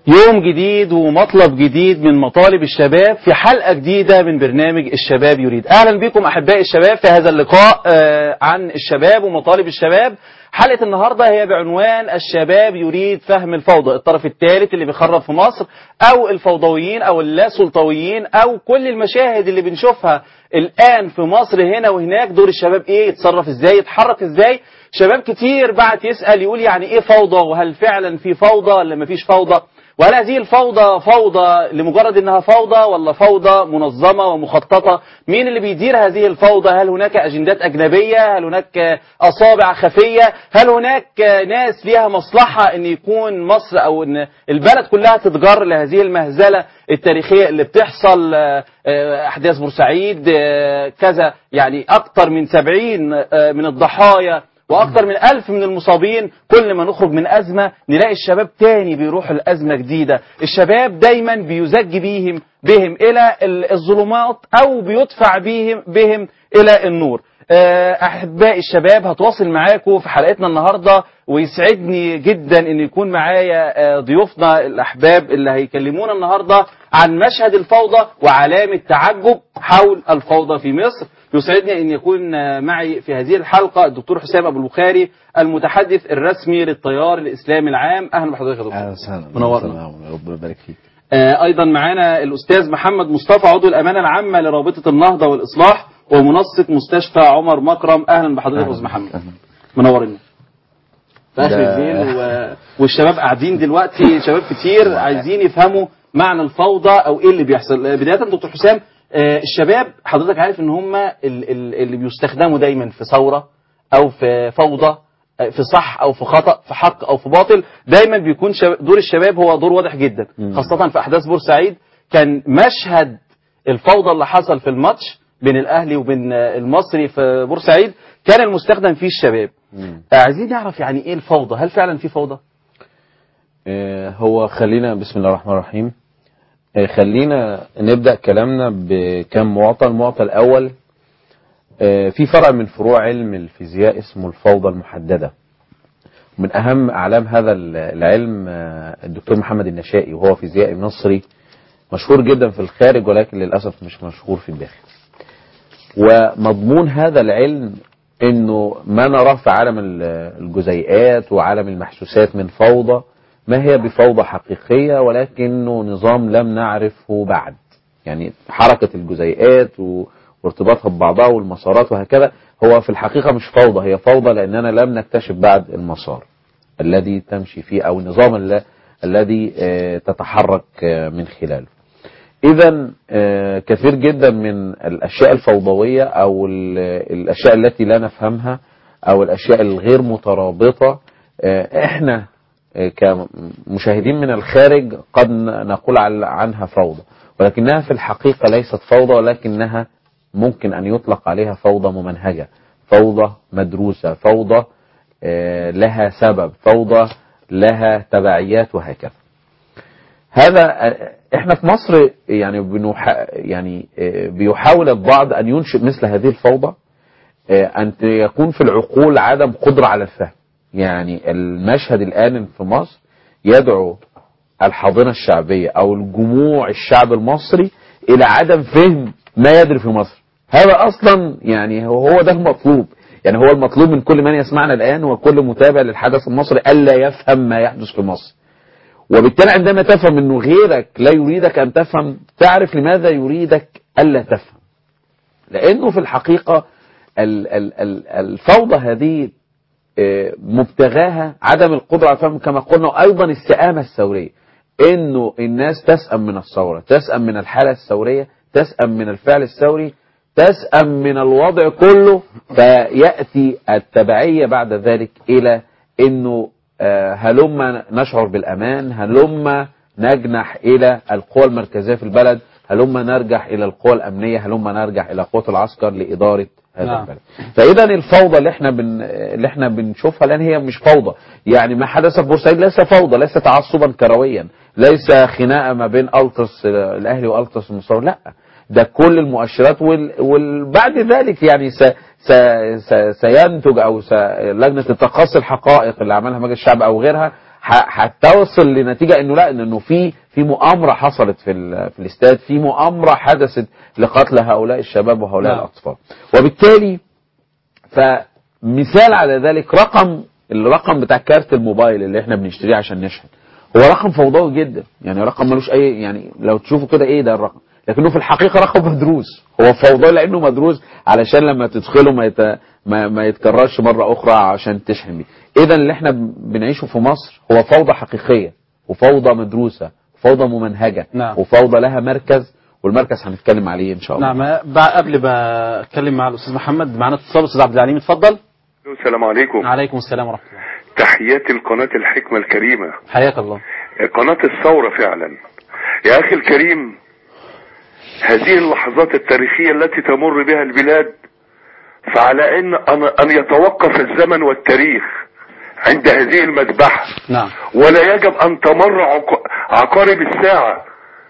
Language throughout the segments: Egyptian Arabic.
يوم جديد ومطلب جديد من مطالب الشباب في حلقة جديدة من برنامج الشباب يريد أهلا بكم أحبائي الشباب في هذا اللقاء آه، عن الشباب ومطالب الشباب حلقة النهاردة هي بعنوان الشباب يريد فهم الفوضى الطرف الثالث اللي بيخرب في مصر أو الفوضويين أو اللا سلطويين أو كل المشاهد اللي بنشوفها الآن في مصر هنا وهناك دور الشباب إيه يتصرف إزاي يتحرك إزاي شباب كتير بعت يسأل يقول يعني إيه فوضى وهل فعلا في فوضى ولا مفيش فوضى وهل هذه الفوضى فوضى لمجرد انها فوضى ولا فوضى منظمه ومخططه؟ مين اللي بيدير هذه الفوضى؟ هل هناك اجندات اجنبيه؟ هل هناك اصابع خفيه؟ هل هناك ناس ليها مصلحه ان يكون مصر او ان البلد كلها تتجر لهذه المهزله التاريخيه اللي بتحصل آه، آه، احداث بورسعيد آه، كذا يعني اكثر من 70 آه، من الضحايا واكثر من ألف من المصابين كل ما نخرج من أزمة نلاقي الشباب تاني بيروحوا لأزمة جديدة الشباب دايما بيزج بيهم بهم إلى ال- الظلمات أو بيدفع بهم بهم إلى النور آه، أحبائي الشباب هتواصل معاكم في حلقتنا النهاردة ويسعدني جدا أن يكون معايا آه، ضيوفنا الأحباب اللي هيكلمونا النهاردة عن مشهد الفوضى وعلامة تعجب حول الفوضى في مصر يسعدني أن يكون آه، معي في هذه الحلقة الدكتور حسام أبو البخاري المتحدث الرسمي للتيار الإسلامي العام أهلا بحضرتك يا دكتور اهلا وسهلا منورنا. ربنا يبارك فيك آه، ايضا معانا الاستاذ محمد مصطفى عضو الامانه العامه لرابطه النهضه والاصلاح ومنسق مستشفى عمر مكرم اهلا بحضرتك يا استاذ محمد أهلاً. منورنا في اخر ده- الليل و... والشباب قاعدين دلوقتي شباب كتير عايزين يفهموا معنى الفوضى او ايه اللي بيحصل آه، بدايه دكتور حسام آه، الشباب حضرتك عارف ان هم ال- ال- اللي بيستخدموا دايما في ثوره او في فوضى آه، في صح او في خطا في حق او في باطل دايما بيكون شب... دور الشباب هو دور واضح جدا مم. خاصه في احداث بورسعيد كان مشهد الفوضى اللي حصل في الماتش بين الاهلي وبين آه، المصري في بورسعيد كان المستخدم فيه الشباب مم. آه، عايزين نعرف يعني ايه الفوضى هل فعلا في فوضى آه، هو خلينا بسم الله الرحمن الرحيم آه، خلينا نبدأ كلامنا بكم معطى المعطى الأول آه، في فرع من فروع علم الفيزياء اسمه الفوضى المحددة من أهم أعلام هذا ال- العلم آه، الدكتور محمد النشائي وهو فيزيائي مصري مشهور جدا في الخارج ولكن للأسف مش مشهور في الداخل ومضمون هذا العلم انه ما نراه في عالم ال- الجزيئات وعالم المحسوسات من فوضى ما هي بفوضى حقيقية ولكنه نظام لم نعرفه بعد يعني حركة الجزيئات و- وارتباطها ببعضها والمسارات وهكذا هو في الحقيقة مش فوضى هي فوضى لأننا لم نكتشف بعد المسار الذي تمشي فيه أو النظام الل- الذي آه، تتحرك آه، من خلاله إذا كثير جدا من الأشياء الفوضوية أو ال- الأشياء التي لا نفهمها أو الأشياء الغير مترابطة آه، إحنا آه، كمشاهدين من الخارج قد ن- نقول عل- عنها فوضى ولكنها في الحقيقة ليست فوضى ولكنها ممكن أن يطلق عليها فوضى ممنهجة فوضى مدروسة فوضى آه، لها سبب فوضى لها تبعيات وهكذا هذا آه، احنا في مصر يعني بنح... يعني آه، بيحاول البعض ان ينشئ مثل هذه الفوضى آه، ان يكون في العقول عدم قدره على الفهم يعني المشهد الان في مصر يدعو الحاضنه الشعبيه او الجموع الشعب المصري الى عدم فهم ما يجري في مصر هذا اصلا يعني هو هو ده المطلوب يعني هو المطلوب من كل من يسمعنا الان وكل متابع للحدث المصري الا يفهم ما يحدث في مصر وبالتالي عندما تفهم انه غيرك لا يريدك ان تفهم تعرف لماذا يريدك الا تفهم لانه في الحقيقه ال- ال- ال- الفوضى هذه آه، مبتغاها عدم القدره على الفهم كما قلنا ايضا السآمه الثوريه انه الناس تسأم من الثوره تسأم من الحاله الثوريه تسأم من الفعل الثوري تسأم من الوضع كله فيأتي التبعية بعد ذلك إلى أنه آه، هلما نشعر بالأمان هلما نجنح إلى القوى المركزية في البلد هلما نرجع إلى القوى الأمنية هلما نرجع إلى قوة العسكر لإدارة هذا نعم. البلد فإذا الفوضى اللي احنا بن... اللي احنا بنشوفها الآن هي مش فوضى يعني ما حدث في بورسعيد ليس فوضى ليس تعصبا كرويا ليس خناقة ما بين ألترس الأهلي وألترس المصور لا ده كل المؤشرات وال... وبعد ذلك يعني س... س... س... سينتج او س... لجنه التقاصي الحقائق اللي عملها مجلس الشعب او غيرها ح- هتوصل لنتيجه انه لا انه في في مؤامره حصلت في ال- في الاستاد في مؤامره حدثت لقتل هؤلاء الشباب وهؤلاء نعم. الاطفال وبالتالي فمثال على ذلك رقم الرقم بتاع كارت الموبايل اللي احنا بنشتريه عشان نشحن هو رقم فوضوي جدا يعني رقم ملوش اي يعني لو تشوفوا كده ايه ده الرقم لكنه في الحقيقه رقم مدروس هو فوضوي لانه مدروس علشان لما تدخله ما يت... ما, ما يتكررش مره اخرى عشان تشحن بيه اذا اللي احنا بنعيشه في مصر هو فوضى حقيقيه وفوضى مدروسه وفوضى ممنهجه نعم. وفوضى لها مركز والمركز هنتكلم عليه ان شاء الله نعم بع- قبل ما اتكلم مع الاستاذ محمد معانا اتصال استاذ عبد العليم اتفضل السلام عليكم عليكم السلام ورحمه الله تحياتي لقناة الحكمة الكريمة حياك الله قناة الثورة فعلا يا أخي الكريم هذه اللحظات التاريخية التي تمر بها البلاد فعلى أن أن أن يتوقف الزمن والتاريخ عند هذه المذبحة نعم ولا يجب أن تمر عق- عقارب الساعة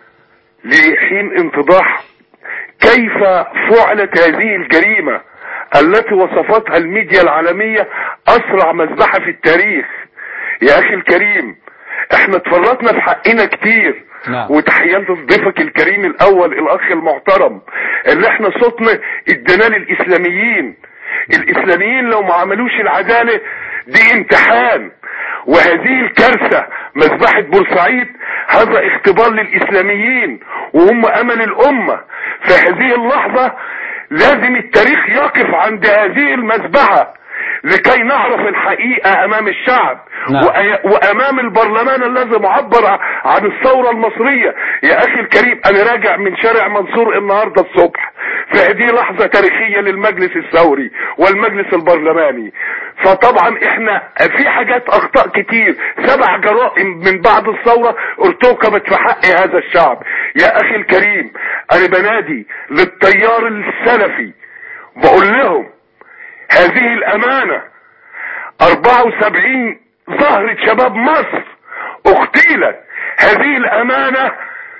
لحين انفضاح كيف فعلت هذه الجريمة التي وصفتها الميديا العالمية أسرع مذبحة في التاريخ يا أخي الكريم احنا اتفرطنا في حقنا كتير نعم. وتحيات ضيفك الكريم الاول الاخ المحترم اللي احنا صوتنا اديناه للاسلاميين الاسلاميين لو ما عملوش العدالة دي امتحان وهذه الكارثة مذبحة بورسعيد هذا اختبار للاسلاميين وهم امل الامة في هذه اللحظة لازم التاريخ يقف عند هذه المذبحة لكي نعرف الحقيقة امام الشعب نعم. وأ- وامام البرلمان الذي معبر عن الثورة المصرية يا اخي الكريم انا راجع من شارع منصور النهاردة الصبح فهذه لحظة تاريخية للمجلس الثوري والمجلس البرلماني فطبعا احنا في حاجات اخطاء كتير سبع جرائم من بعد الثورة ارتكبت في حق هذا الشعب يا اخي الكريم انا بنادي للتيار السلفي بقول لهم هذه الامانة 74 ظهرة شباب مصر اغتيلت هذه الامانة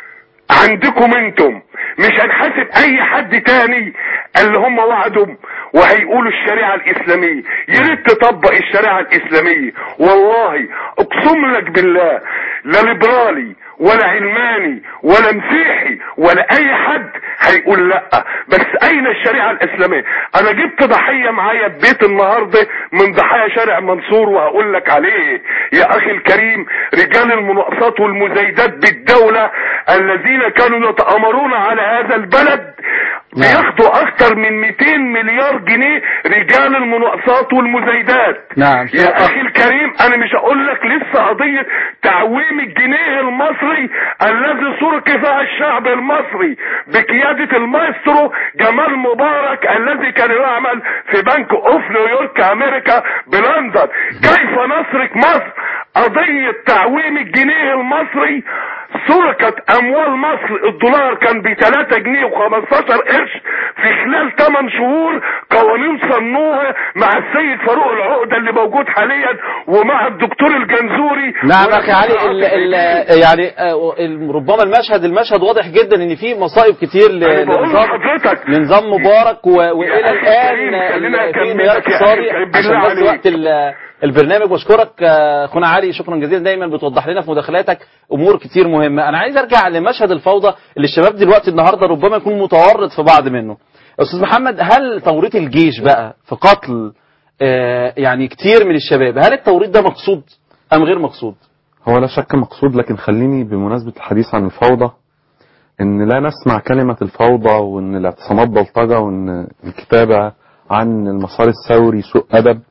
عندكم انتم مش هنحاسب اي حد تاني اللي هم وعدهم وهيقولوا الشريعة الاسلامية يا ريت تطبق الشريعة الاسلامية والله اقسم لك بالله لا ليبرالي ولا علماني ولا مسيحي ولا اي حد هيقول لا بس اين الشريعة الاسلامية انا جبت ضحية معايا ببيت النهاردة من ضحايا شارع منصور وهقول لك عليه يا اخي الكريم رجال المناقصات والمزايدات بالدولة الذين كانوا يتآمرون على هذا البلد نعم. بياخدوا اكتر من 200 مليار جنيه رجال المناقصات والمزايدات نعم. يا اخي الكريم انا مش هقول لك لسه قضية تعويم الجنيه المصري الذي سرق فيها الشعب المصري بقيادة المايسترو جمال مبارك الذي كان يعمل في بنك اوف نيويورك امريكا بلندن كيف نسرق مصر قضية تعويم الجنيه المصري سرقت اموال مصر الدولار كان ب 3 جنيه و15 قرش في خلال 8 شهور قوانين صنوها مع السيد فاروق العقده اللي موجود حاليا ومع الدكتور الجنزوري نعم اخي علي ال ال يعني آه، ال- ربما المشهد المشهد واضح جدا ان في مصائب كتير ل- أنا بقول لنظام لحضرتك لنظام مبارك و- والى أخي الان الكريم، آه، خلينا ال- في أكملك انهيار يا أخي اقتصادي الكريم، عشان بالله بس عليك. وقت ال- البرنامج بشكرك آه، اخونا علي شكرا جزيلا دايما بتوضح لنا في مداخلاتك امور كتير مهمه انا عايز ارجع لمشهد الفوضى اللي الشباب دلوقتي النهارده ربما يكون متورط في بعض منه استاذ محمد هل توريط الجيش بقى في قتل آه، يعني كتير من الشباب هل التوريط ده مقصود ام غير مقصود هو لا شك مقصود لكن خليني بمناسبة الحديث عن الفوضى ان لا نسمع كلمة الفوضى وان الاعتصامات بلطجة وان الكتابة عن المسار الثوري سوء ادب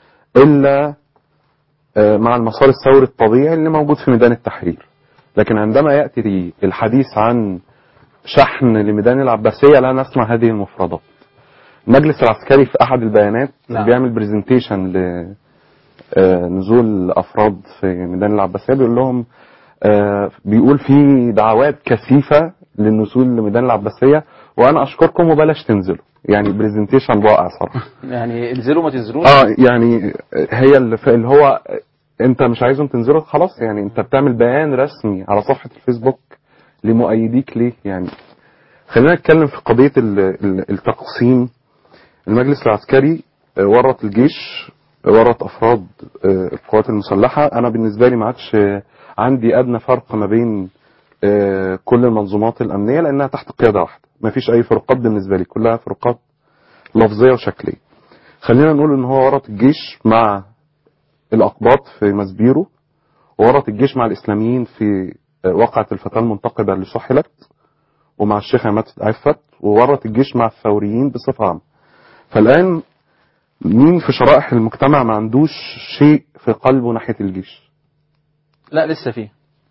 الا آه، مع المسار الثوري الطبيعي اللي موجود في ميدان التحرير لكن عندما يأتي الحديث عن شحن لميدان العباسية لا نسمع هذه المفردات المجلس العسكري في احد البيانات نعم. بيعمل برزنتيشن ل آه، نزول افراد في ميدان العباسيه بيقول لهم آه، بيقول في دعوات كثيفه للنزول لميدان العباسيه وانا اشكركم وبلاش تنزلوا يعني برزنتيشن رائع صراحه يعني انزلوا ما تنزلوش اه يعني هي اللي, ف- اللي هو انت مش عايزهم تنزلوا خلاص يعني انت بتعمل بيان رسمي على صفحه الفيسبوك لمؤيديك ليه يعني خلينا نتكلم في قضيه ال- ال- التقسيم المجلس العسكري آه، ورط الجيش ورط افراد آه، القوات المسلحه انا بالنسبه لي ما عادش آه، عندي ادنى فرق ما بين آه، كل المنظومات الامنيه لانها تحت قياده واحده ما فيش اي فروقات بالنسبه لي كلها فروقات لفظيه وشكليه خلينا نقول ان هو ورط الجيش مع الاقباط في مسبيرو وورط الجيش مع الاسلاميين في آه، وقعه الفتاه المنتقبه اللي سحلت ومع الشيخ عماد عفت وورط الجيش مع الثوريين بصفه عامه فالان مين في شرائح المجتمع ما عندوش شيء في قلبه ناحيه الجيش لا لسه فيه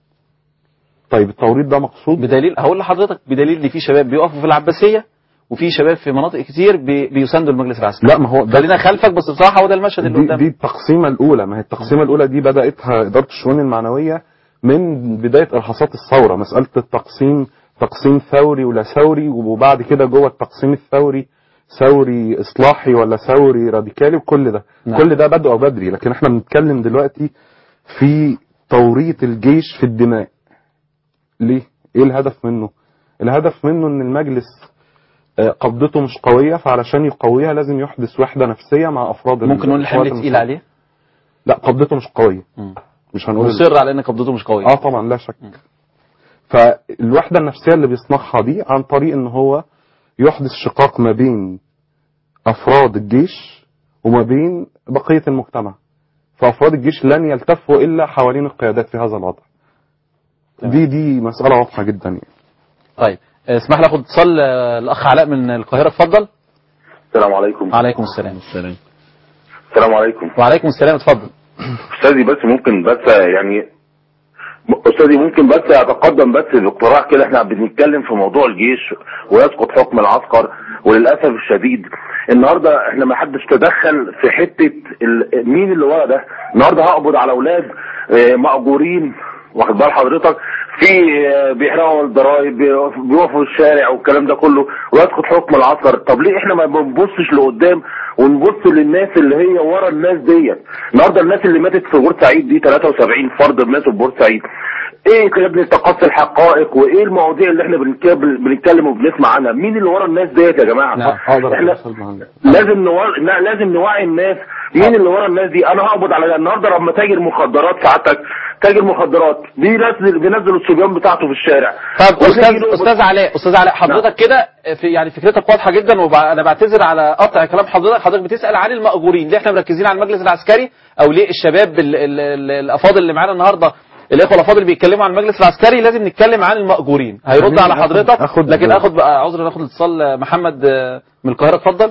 طيب التوريط ده مقصود بدليل هقول لحضرتك بدليل ان في شباب بيقفوا في العباسيه وفي شباب في مناطق كتير بي- بيساندوا المجلس العسكري لا ما هو ده خلينا خلفك بس بصراحه هو ده المشهد اللي دي, قدامنا دي التقسيمه الاولى ما هي التقسيمه الاولى دي بداتها اداره الشؤون المعنويه من بدايه ارهاصات الثوره مساله التقسيم تقسيم ثوري ولا ثوري وبعد كده جوه التقسيم الثوري ثوري اصلاحي ولا ثوري راديكالي وكل ده نعم. كل ده بدأ بدري لكن احنا بنتكلم دلوقتي في توريط الجيش في الدماء ليه ايه الهدف منه الهدف منه ان المجلس آه، قبضته مش قويه فعلشان يقويها لازم يحدث وحده نفسيه مع افراد ممكن نقول الحمل القوات تقيل المسلحة. عليه لا قبضته مش قويه مم. مش هنقول مصر على ان قبضته مش قويه اه طبعا لا شك فالوحده النفسيه اللي بيصنعها دي عن طريق ان هو يحدث شقاق ما بين افراد الجيش وما بين بقيه المجتمع فافراد الجيش لن يلتفوا الا حوالين القيادات في هذا الوضع دي دي مساله واضحه جدا يعني. طيب آه، اسمح لي اخد اتصال آه، الاخ علاء من القاهره اتفضل السلام عليكم وعليكم السلام السلام عليكم وعليكم السلام اتفضل استاذي بس ممكن بس يعني استاذي ممكن بس اتقدم بس باقتراح كده احنا بنتكلم في موضوع الجيش ويسقط حكم العسكر وللاسف الشديد النهارده احنا ما حدش تدخل في حته ال- مين اللي ورا ده النهارده هقبض على اولاد اه، مأجورين واخد بال حضرتك في اه، بيحرقوا الضرايب بيقف- بيقفوا في الشارع والكلام ده كله ويسقط حكم العسكر طب ليه احنا ما بنبصش لقدام ونبص للناس اللي هي ورا الناس ديت النهارده الناس اللي ماتت في بورسعيد دي 73 فرد ماتوا في بورسعيد ايه يا ابني تقصي الحقائق وايه المواضيع اللي احنا بنتكلم بنتكلم وبنسمع عنها مين اللي ورا الناس ديت يا جماعه نعم. اقدر احنا اتواصل مع لازم نوع... لا لازم نوعي الناس مين اللي ورا الناس دي انا هقبض على النهارده لما تاجر مخدرات سعادتك تاجر مخدرات بينزل بينزل الصبيان بتاعته في الشارع طب وتيجي استاذ له- استاذ علاء استاذ علاء حضرتك كده في يعني فكرتك واضحه جدا وانا بعتذر على قطع كلام حضرتك حضرتك بتسال عن المأجورين ليه احنا مركزين على المجلس العسكري او ليه الشباب ال ال ال الافاضل اللي معانا النهارده الاخوه الافاضل اللي بيتكلموا عن المجلس العسكري لازم نتكلم عن المأجورين هيرد خليني على آخد- حضرتك آخد- لكن اخد بقى عذرا ناخد اتصال محمد آه، من القاهره اتفضل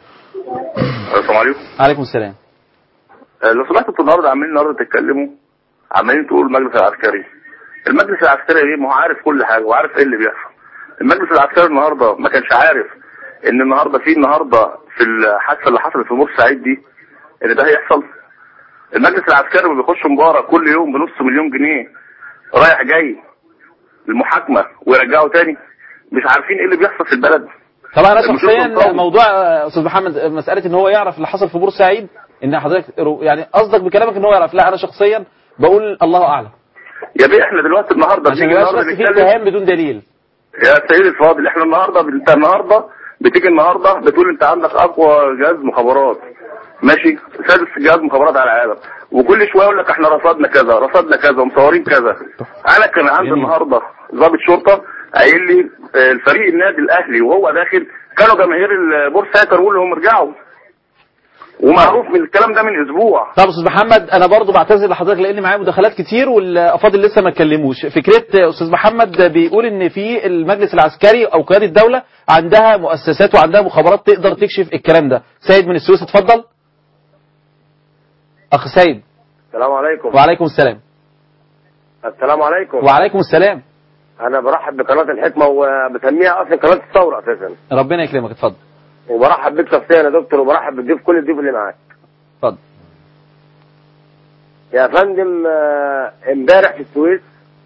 السلام عليكم عليكم السلام آه، لو سمحتوا انتوا النهارده عمالين النهارده تتكلموا عمالين تقولوا المجلس العسكري المجلس العسكري ايه ما هو عارف كل حاجه وعارف ايه اللي بيحصل المجلس العسكري النهارده ما كانش عارف ان النهارده في النهارده في الحادثه اللي حصلت في بورسعيد دي ان ده هيحصل المجلس العسكري ما بيخش مباراه كل يوم بنص مليون جنيه رايح جاي المحاكمه ويرجعوا تاني مش عارفين ايه اللي بيحصل في البلد طبعا انا المشروع شخصيا القومي. موضوع آه، استاذ محمد آه، مساله ان هو يعرف اللي حصل في بورسعيد ان حضرتك رو- يعني قصدك بكلامك ان هو يعرف لا انا شخصيا بقول الله اعلم يا بيه احنا دلوقتي النهارده عشان بنيجي ما يبقاش النهارده بس في نتكلم اتهام بدون دليل يا سيدي الفاضل احنا النهارده انت النهارده بتيجي النهارده بتقول انت عندك اقوى جهاز مخابرات ماشي سادس جهاز مخابرات على العالم وكل شويه يقول لك احنا رصدنا كذا رصدنا كذا ومصورين كذا انا كان عندي النهارده ضابط شرطه قايل لي اه، الفريق النادي الاهلي وهو داخل كانوا جماهير البورصه كانوا لهم ارجعوا ومعروف من الكلام ده من اسبوع طب استاذ محمد انا برضو بعتذر لحضرتك لان معايا مداخلات كتير والافاضل لسه ما اتكلموش فكره استاذ محمد بيقول ان في المجلس العسكري او قياده الدوله عندها مؤسسات وعندها مخابرات تقدر تكشف الكلام ده سيد من السويس اتفضل اخ سيد السلام عليكم وعليكم السلام السلام عليكم وعليكم السلام انا برحب بقناه الحكمه وبسميها اصلا قناه الثوره اساسا ربنا يكرمك اتفضل وبرحب بك شخصيا يا دكتور وبرحب بالضيوف كل الضيوف اللي معاك اتفضل يا فندم آه، امبارح في السويس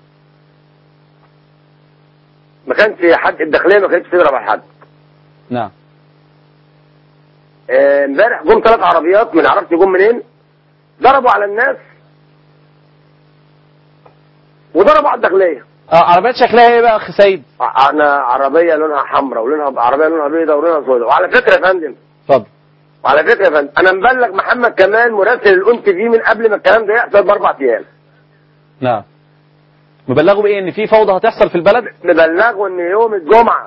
ما كانش حد الداخليه ما كانتش تضرب على حد نعم آه، امبارح جم ثلاث عربيات ما نعرفش جم منين ضربوا على الناس وضربوا على الداخليه اه عربيات شكلها ايه بقى اخ سيد ع- انا عربيه لونها حمراء ولونها عربيه لونها بيضاء ولونها سوداء وعلى فكره يا فندم اتفضل وعلى فكره يا فندم انا مبلغ محمد كمال مراسل الان تي في من قبل ما الكلام ده يحصل باربع ايام نعم مبلغوا بايه ان في فوضى هتحصل في البلد مبلغه ان يوم الجمعه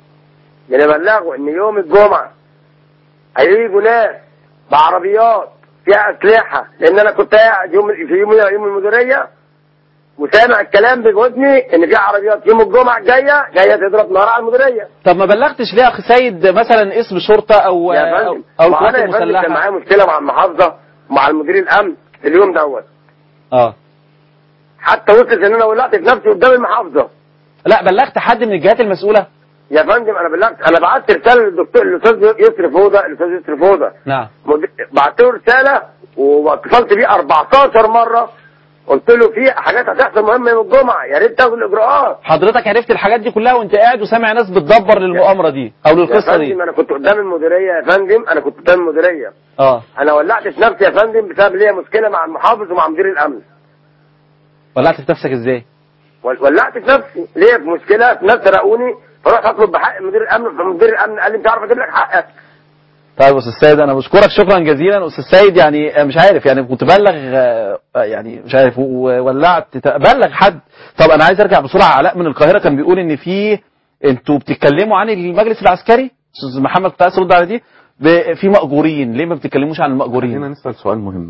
مبلغه ان يوم الجمعه هيجوا ناس بعربيات فيها اسلحه لان انا كنت قاعد يوم في يوم يوم المديريه وسامع الكلام بودني ان في عربيات يوم الجمعه الجايه جايه تضرب نار على المديريه طب ما بلغتش ليه يا اخ سيد مثلا اسم شرطه او يا او, فندم أو ما القوات انا يا فندم كان المسلحه معايا مشكله مع المحافظه ومع المدير الامن في اليوم دوت اه حتى وصلت ان انا ولعت في نفسي قدام المحافظه لا بلغت حد من الجهات المسؤوله يا فندم انا بلغت انا بعت رساله للدكتور الاستاذ يسري فوضى الاستاذ يسري فوضى نعم مد- بعت له رساله واتصلت بيه 14 مره قلت له في حاجات هتحصل مهمه يوم الجمعه يا ريت تاخد الاجراءات حضرتك عرفت الحاجات دي كلها وانت قاعد وسامع ناس بتدبر للمؤامره دي او يا للقصه دي فندم انا كنت قدام المديريه يا فندم انا كنت قدام المديريه اه انا ولعت في نفسي يا فندم بسبب ليا مشكله مع المحافظ ومع مدير الامن ولعت في نفسك ازاي ول- ولعت في نفسي ليا في مشكله في ناس سرقوني فرحت اطلب بحق مدير الامن فمدير الامن قال لي مش عارف اجيب لك حقك طيب يا استاذ سيد انا بشكرك شكرا جزيلا استاذ سيد يعني مش عارف يعني كنت بلغ آه، يعني مش عارف وولعت بلغ حد طب انا عايز ارجع بسرعه علاء من القاهره كان بيقول ان في انتوا بتتكلموا عن المجلس العسكري استاذ محمد كنت عايز ترد على دي ب- في مأجورين ليه ما بتتكلموش عن خلينا المأجورين نسأل سؤال مهم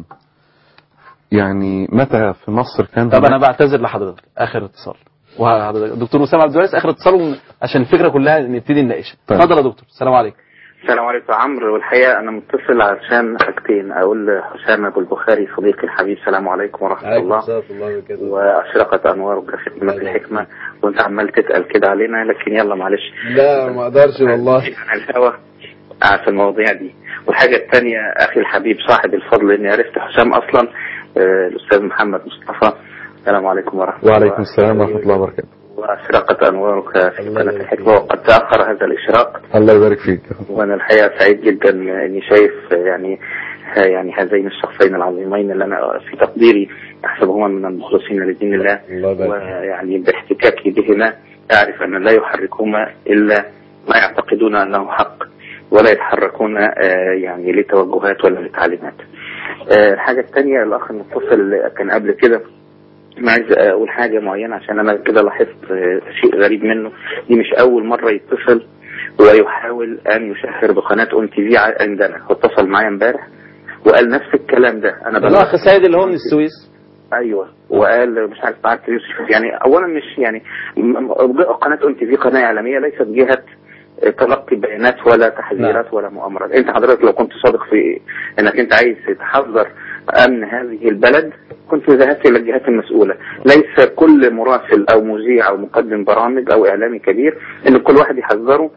يعني متى في مصر كان طب انا هناك- بعتذر لحضرتك اخر اتصال وحضرتك دكتور وسام عبد الوارث اخر اتصال عشان الفكره كلها نبتدي نناقشها طيب. اتفضل يا دكتور السلام عليكم السلام عليكم يا عمرو والحقيقه انا متصل عشان حاجتين اقول لحسام ابو البخاري صديقي الحبيب السلام عليكم ورحمه الله واشرقت انوارك في خدمه الحكمه وانت عمال تتقل كده علينا لكن يلا معلش لا ما اقدرش والله عن الهوا في المواضيع دي والحاجه الثانيه اخي الحبيب صاحب الفضل اني عرفت حسام اصلا آه، الاستاذ محمد مصطفى السلام عليكم ورحمه الله وعليكم السلام ورحمة الله وبركاته واشرقت انوارك في قناه الحكمه وقد تاخر هذا الاشراق الله يبارك فيك وانا الحقيقه سعيد جدا اني شايف يعني يعني هذين الشخصين العظيمين اللي انا في تقديري احسبهما من المخلصين لدين الله الله يبارك ويعني باحتكاكي بهما اعرف ان لا يحركهما الا ما يعتقدون انه حق ولا يتحركون آه، يعني لتوجهات ولا لتعليمات. آه، الحاجه الثانيه الاخ المتصل اللي كان قبل كده انا عايز اقول حاجه معينه عشان انا كده لاحظت آه، شيء غريب منه دي مش اول مره يتصل ويحاول ان يشهر بقناه اون تي في عندنا هو اتصل معايا امبارح وقال نفس الكلام ده انا الاخ سيد اللي هو من السويس ايوه وقال مش عارف بعت يوسف يعني اولا مش يعني م- م- قناه اون تي في قناه اعلاميه ليست جهه تلقي بيانات ولا تحذيرات ولا مؤامرات انت حضرتك لو كنت صادق في انك انت عايز تحذر امن هذه البلد كنت ذهبت الى الجهات المسؤوله ليس كل مراسل او مذيع او مقدم برامج او اعلامي كبير ان كل واحد يحذره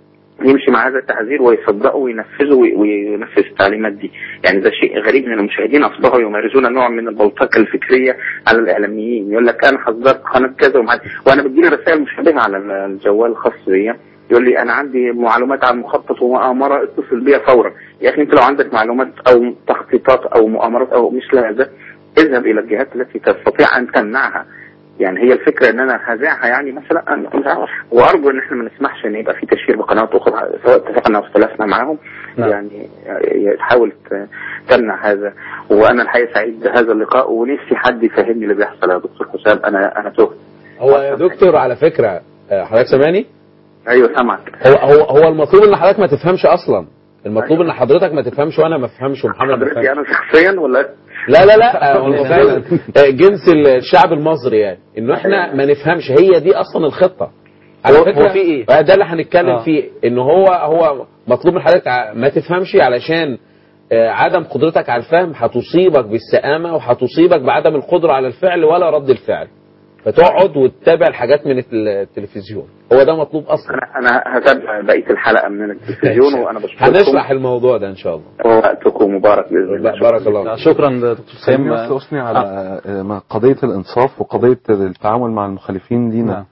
يمشي مع هذا التحذير ويصدقه وينفذه وي- وينفذ التعليمات دي يعني ده شيء غريب ان المشاهدين اصبحوا يمارسون نوع من البلطجه الفكريه على الاعلاميين يقول لك انا حذرت قناه كذا ومع... وانا بتجيلي رسائل مشابهه على الجوال الخاص بيا يقول لي انا عندي معلومات عن مخطط ومؤامره اتصل بيا فورا يا اخي انت لو عندك معلومات او تخطيطات او مؤامرات او مثل هذا اذهب الى الجهات التي تستطيع ان تمنعها يعني هي الفكره ان انا هذاعها يعني مثلا أنا مش عارف. وارجو ان احنا ما نسمحش ان يبقى في تشهير بقنوات اخرى سواء اتفقنا او اختلفنا معاهم نعم. يعني تحاول ت- تمنع هذا وانا الحقيقه سعيد بهذا اللقاء ونفسي حد يفهمني اللي بيحصل يا دكتور حسام انا انا تهت هو يا دكتور على فكره آه، حضرتك سامعني ايوه سامعك هو هو هو المطلوب ان حضرتك ما تفهمش اصلا المطلوب ان حضرتك ما تفهمش وانا ما افهمش ومحمد ما حضرتك يفهمش انا شخصيا ولا لا لا لا آه، هو فعلا آه، جنس الشعب المصري يعني انه احنا ما نفهمش هي دي اصلا الخطه على هو- فكره هو في إيه؟ آه، ده اللي هنتكلم آه. فيه ان هو هو مطلوب من حضرتك ع- ما تفهمش علشان آه، عدم قدرتك على الفهم هتصيبك بالسآمة وهتصيبك بعدم القدرة على الفعل ولا رد الفعل فتقعد وتتابع الحاجات من التل- التلفزيون هو ده مطلوب اصلا انا انا هتابع بقيه الحلقه من التلفزيون وانا بشكركم هنشرح الموضوع ده ان شاء الله ووقتكم مبارك باذن الله بارك الله فيك. شكرا دكتور خليني سام بس أثني على آه، ما قضية الإنصاف وقضية التعامل مع المخالفين لينا نعم.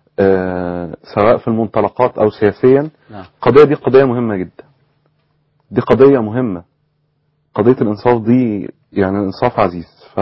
آه، سواء في المنطلقات أو سياسيا نعم. القضية دي قضية مهمة جدا دي قضية مهمة قضية الإنصاف دي يعني الإنصاف عزيز ف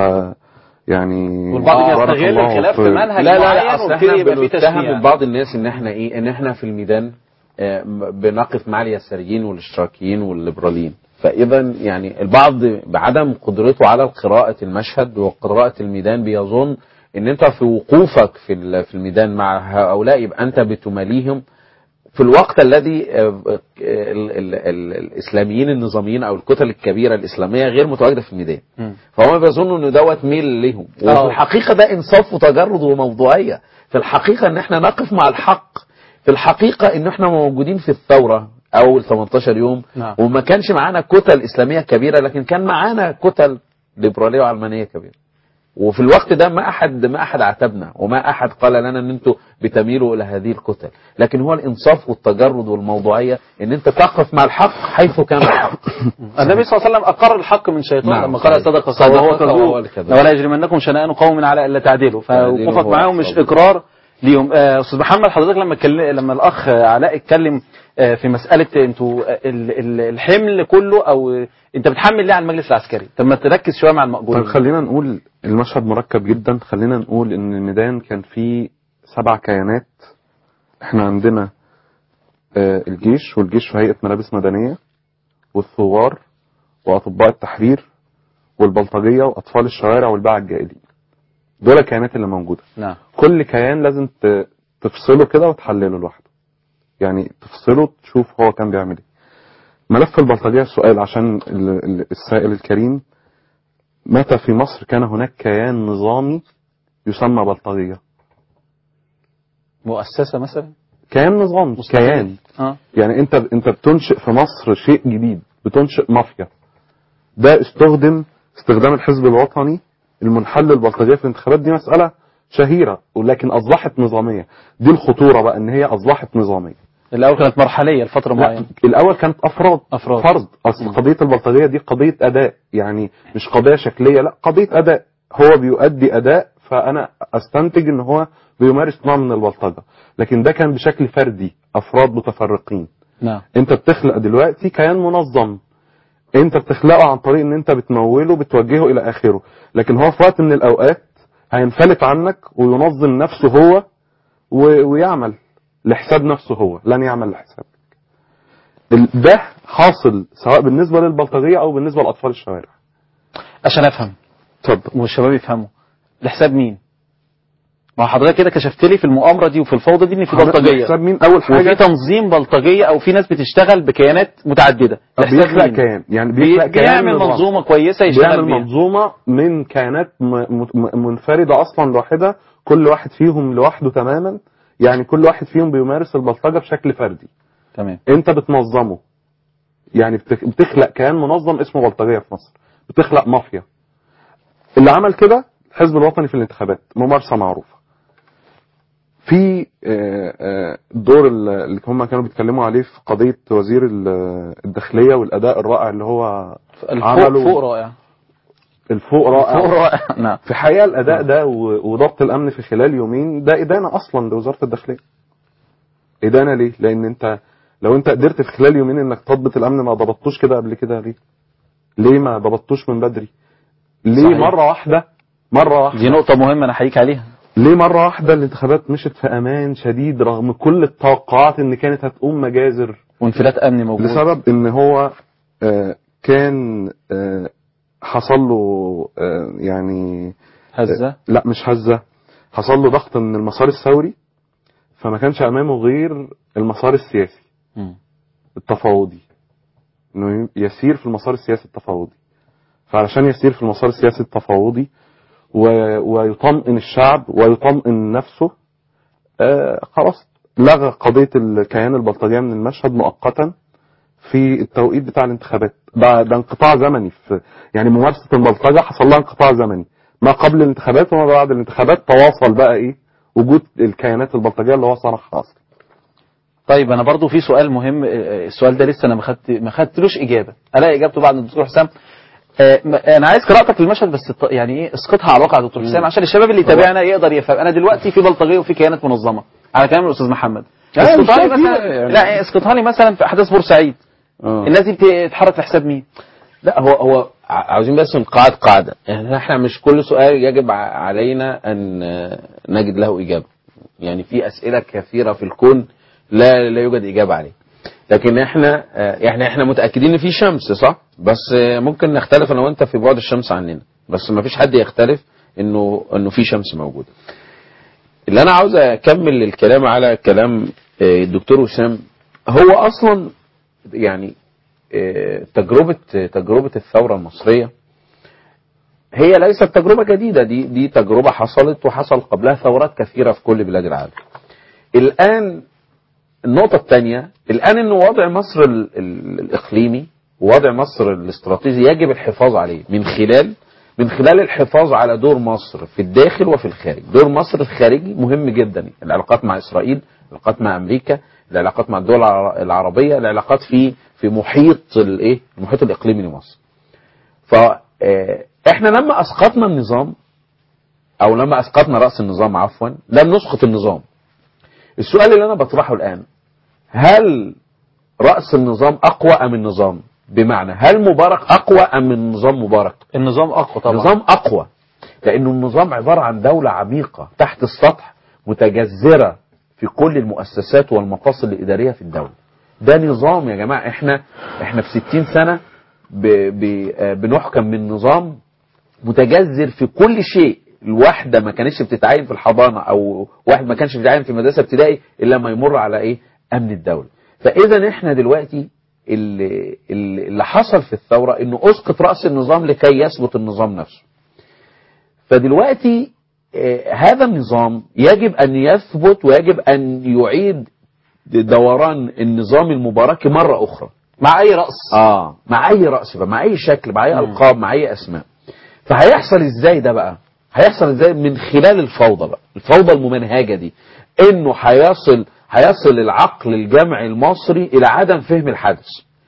يعني والبعض بارك يستغل الله الخلاف في في- منهج لا لا معين لا اصل ويبتدي احنا يبقى في بنتهم تشنيع من بعض الناس ان احنا ايه ان احنا في الميدان آه، م- بنقف مع اليساريين والاشتراكيين والليبراليين فاذا يعني البعض بعدم قدرته على قراءه المشهد وقراءه الميدان بيظن ان انت في وقوفك في ال- في الميدان مع هؤلاء يبقى انت بتماليهم في الوقت الذي آه، آه، ال- ال- ال- الاسلاميين النظاميين او الكتل الكبيره الاسلاميه غير متواجده في الميدان فهم بيظنوا ان دوت ميل لهم وفي آه. الحقيقه ده انصاف وتجرد وموضوعيه في الحقيقه ان احنا نقف مع الحق في الحقيقه ان احنا موجودين في الثوره اول 18 يوم نعم. وما كانش معانا كتل اسلاميه كبيره لكن كان معانا كتل ليبراليه وعلمانيه كبيره وفي الوقت ده ما احد ما احد عاتبنا وما احد قال لنا ان انتوا بتميلوا الى هذه الكتل لكن هو الانصاف والتجرد والموضوعيه ان انت تقف مع الحق حيث كان الحق النبي صلى الله عليه وسلم أقر الحق من شيطان نعم، لما قال صحيح. صدق صدق صدق وهو وهو كذوب كذوب. ولا يجرمنكم شنآن قوم على ألا تعدلوا تعدلوا فوقوفك هو معاهم مش أفضل. إقرار ليهم آه، أستاذ محمد حضرتك لما اتكلم لما الأخ علاء اتكلم آه، في مسألة أنتوا آه، ال- ال- الحمل كله أو آه، أنت بتحمل ليه على المجلس العسكري؟ طب ما تركز شوية مع المأجورين طيب خلينا نقول المشهد مركب جدا خلينا نقول ان الميدان كان فيه سبع كيانات احنا عندنا آه، الجيش والجيش في هيئة ملابس مدنية والثوار وأطباء التحرير والبلطجية وأطفال الشوارع والباعة الجائلين دول الكيانات اللي موجودة نعم كل كيان لازم ت- تفصله كده وتحلله لوحده يعني تفصله تشوف هو كان بيعمل ايه ملف البلطجية سؤال عشان ال- ال- السائل الكريم متى في مصر كان هناك كيان نظامي يسمى بلطجية مؤسسة مثلا كيان نظامي مستقل. كيان اه يعني انت انت بتنشئ في مصر شيء جديد بتنشئ مافيا ده استخدم استخدام الحزب الوطني المنحل للبلطجيه في الانتخابات دي مساله شهيره ولكن اصبحت نظاميه دي الخطوره بقى ان هي اصبحت نظاميه الأول كانت مرحلية لفترة لا معينة الاول كانت افراد أفراد. فرد اصل قضيه البلطجيه دي قضيه اداء يعني مش قضيه شكليه لا قضيه اداء هو بيؤدي اداء فانا استنتج ان هو بيمارس نوع من البلطجه لكن ده كان بشكل فردي افراد متفرقين نعم انت بتخلق دلوقتي كيان منظم انت بتخلقه عن طريق ان انت بتموله بتوجهه الى اخره لكن هو في وقت من الاوقات هينفلت عنك وينظم نفسه هو و... ويعمل لحساب نفسه هو لن يعمل لحسابك ال- ده حاصل سواء بالنسبه للبلطجيه او بالنسبه لاطفال الشوارع عشان أفهم اتفضل والشباب يفهموا لحساب مين؟ ما هو حضرتك كده كشفت لي في المؤامرة دي وفي الفوضى دي إن في بلطجية لحساب مين اول وفي حاجه تنظيم بلطجية أو في ناس بتشتغل بكيانات متعددة لحساب بيخلق مين؟ كيان يعني بي- بيخلق كيان بيعمل نظام. منظومة كويسة يشتغل بيعمل بيها منظومة من كيانات م- م- منفردة أصلا لوحدة كل واحد فيهم لوحده تماما يعني كل واحد فيهم بيمارس البلطجة بشكل فردي تمام أنت بتنظمه يعني بتخ- بتخلق كيان منظم اسمه بلطجية في مصر بتخلق مافيا اللي عمل كده الحزب الوطني في الانتخابات ممارسة معروفة في آه، آه، الدور اللي هم كانوا بيتكلموا عليه في قضية وزير ال- الداخلية والأداء الرائع اللي هو الفوق عملوا- فوق رائع الفوق رائع فوق رائع نعم في حقيقة الأداء ده و- وضبط الأمن في خلال يومين ده إدانة أصلا لوزارة الداخلية إدانة ليه؟ لأن أنت لو أنت قدرت في خلال يومين إنك تضبط الأمن ما ضبطتوش كده قبل كده ليه؟ ليه ما ضبطتوش من بدري؟ ليه صحيح. مرة واحدة مرة واحدة دي نقطة مهمة أنا أحييك عليها ليه مرة واحدة الانتخابات مشت في أمان شديد رغم كل التوقعات إن كانت هتقوم مجازر وانفلات أمني موجود لسبب ان هو آه، كان آه، حصل له آه، يعني هزة لا مش هزة حصل له ضغط من المسار الثوري فما كانش امامه غير المسار السياسي مم. التفاوضي انه يسير في المسار السياسي التفاوضي فعلشان يسير في المسار السياسي التفاوضي و- ويطمئن الشعب ويطمئن نفسه آه خلاص لغى قضية الكيان البلطجية من المشهد مؤقتا في التوقيت بتاع الانتخابات ده, ده انقطاع زمني في يعني ممارسة البلطجة حصل لها انقطاع زمني ما قبل الانتخابات وما بعد الانتخابات تواصل بقى ايه وجود الكيانات البلطجية اللي هو صنعها اصلا طيب انا برضو في سؤال مهم آه، السؤال ده لسه انا ما خدت ما خدتلوش اجابه الاقي اجابته بعد الدكتور حسام آه، م- انا عايز قراءتك للمشهد بس الط- يعني ايه اسقطها على الواقع يا دكتور حسام عشان الشباب اللي يتابعنا يقدر يفهم انا دلوقتي في بلطجيه وفي كيانات منظمه على كلام الاستاذ محمد لا، مش اسقطها لي شايف مثلا كده يعني. لا اسقطها لي مثلا في احداث بورسعيد آه. الناس دي بتتحرك لحساب مين لا هو هو ع- عاوزين بس نقاعد قاعدة يعني احنا مش كل سؤال يجب ع- علينا ان آه، نجد له إجابة يعني في أسئلة كثيرة في الكون لا لا يوجد إجابة عليه لكن احنا آه، يعني احنا متاكدين ان في شمس صح بس آه، ممكن نختلف انا وانت في بعد الشمس عننا بس ما فيش حد يختلف انه انه في شمس موجوده اللي انا عاوز اكمل الكلام على كلام آه، الدكتور وسام هو اصلا يعني آه، تجربه تجربه الثوره المصريه هي ليست تجربه جديده دي دي تجربه حصلت وحصل قبلها ثورات كثيره في كل بلاد العالم الان النقطة الثانية الآن أن وضع مصر ال ال الإقليمي ووضع مصر الاستراتيجي يجب الحفاظ عليه من خلال من خلال الحفاظ على دور مصر في الداخل وفي الخارج دور مصر الخارجي مهم جدا العلاقات مع إسرائيل العلاقات مع أمريكا العلاقات مع الدول الع- العربية العلاقات في في محيط الايه المحيط الإقليمي لمصر فاحنا لما أسقطنا النظام أو لما أسقطنا رأس النظام عفوا لم نسقط النظام السؤال اللي أنا بطرحه الآن هل رأس النظام أقوى أم النظام بمعنى هل مبارك أقوى أم النظام مبارك النظام اقوى طبعا النظام أقوى لأنه النظام عبارة عن دولة عميقة تحت السطح متجذرة في كل المؤسسات والمفاصل الإدارية في الدولة ده نظام يا جماعة احنا احنا في 60 سنة ب ب آه بنحكم من نظام متجذر في كل شيء الواحدة ما كانتش بتتعين في الحضانة أو واحد ما كانش بيتعين في مدرسة ابتدائي إلا ما يمر على إيه أمن الدولة فإذا إحنا دلوقتي اللي, اللي حصل في الثورة إنه أسقط رأس النظام لكي يثبت النظام نفسه فدلوقتي آه، هذا النظام يجب أن يثبت ويجب أن يعيد دوران النظام المباركي مرة أخرى مع اي راس اه مع اي راس بقى مع اي شكل مع اي القاب مع اي اسماء فهيحصل ازاي ده بقى هيحصل ازاي من خلال الفوضى بقى الفوضى الممنهجه دي انه هيصل هيصل العقل الجمعي المصري الى عدم فهم الحدث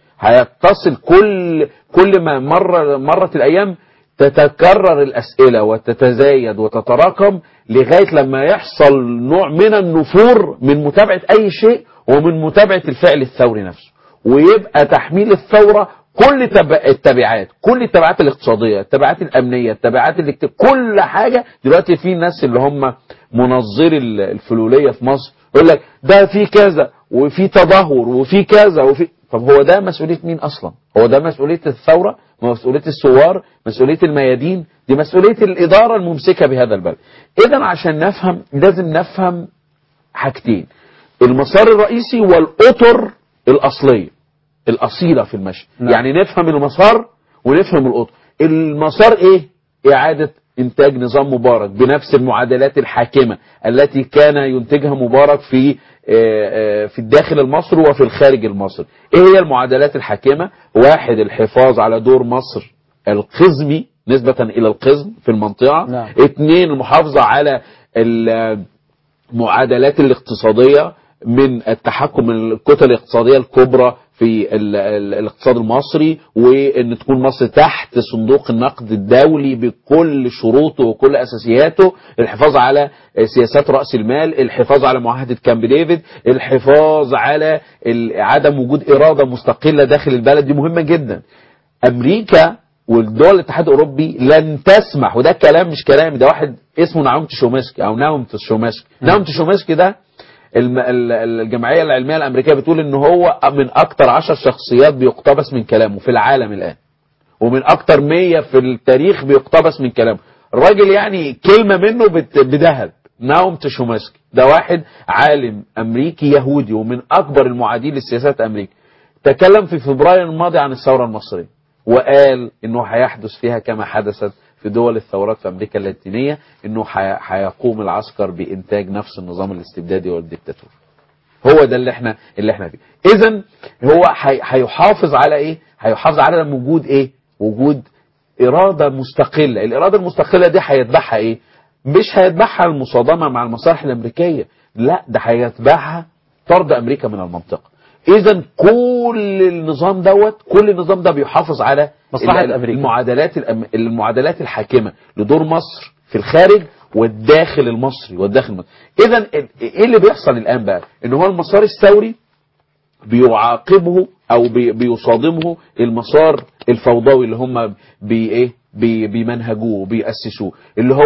هيتصل كل كل ما مر مرت الايام تتكرر الاسئله وتتزايد وتتراكم لغايه لما يحصل نوع من النفور من متابعه اي شيء ومن متابعه الفعل الثوري نفسه ويبقى تحميل الثوره كل تب- التبعات كل التبعات الاقتصاديه التبعات الامنيه التبعات الاجت... كل حاجه دلوقتي في ناس اللي هم منظري ال- الفلوليه في مصر يقول لك ده في كذا وفي تدهور وفي كذا وفي طب هو ده مسؤوليه مين اصلا هو ده مسؤوليه الثوره مسؤوليه الثوار مسؤوليه الميادين دي مسؤوليه الاداره الممسكه بهذا البلد اذا عشان نفهم لازم نفهم حاجتين المسار الرئيسي والاطر الاصليه الاصيله في المشي نعم. يعني نفهم المسار ونفهم الاطر المسار ايه اعاده انتاج نظام مبارك بنفس المعادلات الحاكمه التي كان ينتجها مبارك في آه، آه، في الداخل المصري وفي الخارج المصري ايه هي المعادلات الحاكمه واحد الحفاظ على دور مصر القزمي نسبة إلى القزم في المنطقة نعم. اثنين المحافظة على ال- المعادلات الاقتصادية من التحكم الكتل الاقتصادية الكبرى في ال- ال- الاقتصاد المصري وان تكون مصر تحت صندوق النقد الدولي بكل شروطه وكل اساسياته الحفاظ على سياسات راس المال الحفاظ على معاهده كامب ديفيد الحفاظ على ال- عدم وجود اراده مستقله داخل البلد دي مهمه جدا امريكا والدول الاتحاد الاوروبي لن تسمح وده كلام مش كلامي ده واحد اسمه نعوم تشومسكي او نعوم تشومسكي نعوم تشومسكي ده الم- ال- ال- الجمعيه العلميه الامريكيه بتقول ان هو من اكتر عشر شخصيات بيقتبس من كلامه في العالم الان ومن اكتر مية في التاريخ بيقتبس من كلامه الراجل يعني كلمة منه بت- بذهب ناوم تشومسكي ده واحد عالم امريكي يهودي ومن اكبر المعادين لسياسات امريكا تكلم في فبراير الماضي عن الثورة المصرية وقال انه هيحدث فيها كما حدثت في دول الثورات في امريكا اللاتينية انه هي- هيقوم العسكر بانتاج نفس النظام الاستبدادي والديكتاتوري هو ده اللي احنا اللي احنا فيه اذا هو هي- هيحافظ على ايه هيحافظ على وجود ايه وجود اراده مستقله الاراده المستقله دي هيتبعها ايه مش هيتبعها المصادمه مع المصالح الامريكيه لا ده هيتبعها طرد امريكا من المنطقه اذا كل النظام دوت كل النظام ده بيحافظ على مصلحة ال- أمريكا. المعادلات الأم- المعادلات الحاكمه لدور مصر في الخارج والداخل المصري والداخل المصري اذا ال- ايه اللي بيحصل الان بقى ان هو المسار الثوري بيعاقبه او بي بيصادمه المسار الفوضوي اللي هم بي ايه بي بيمنهجوه وبيأسسوه اللي هو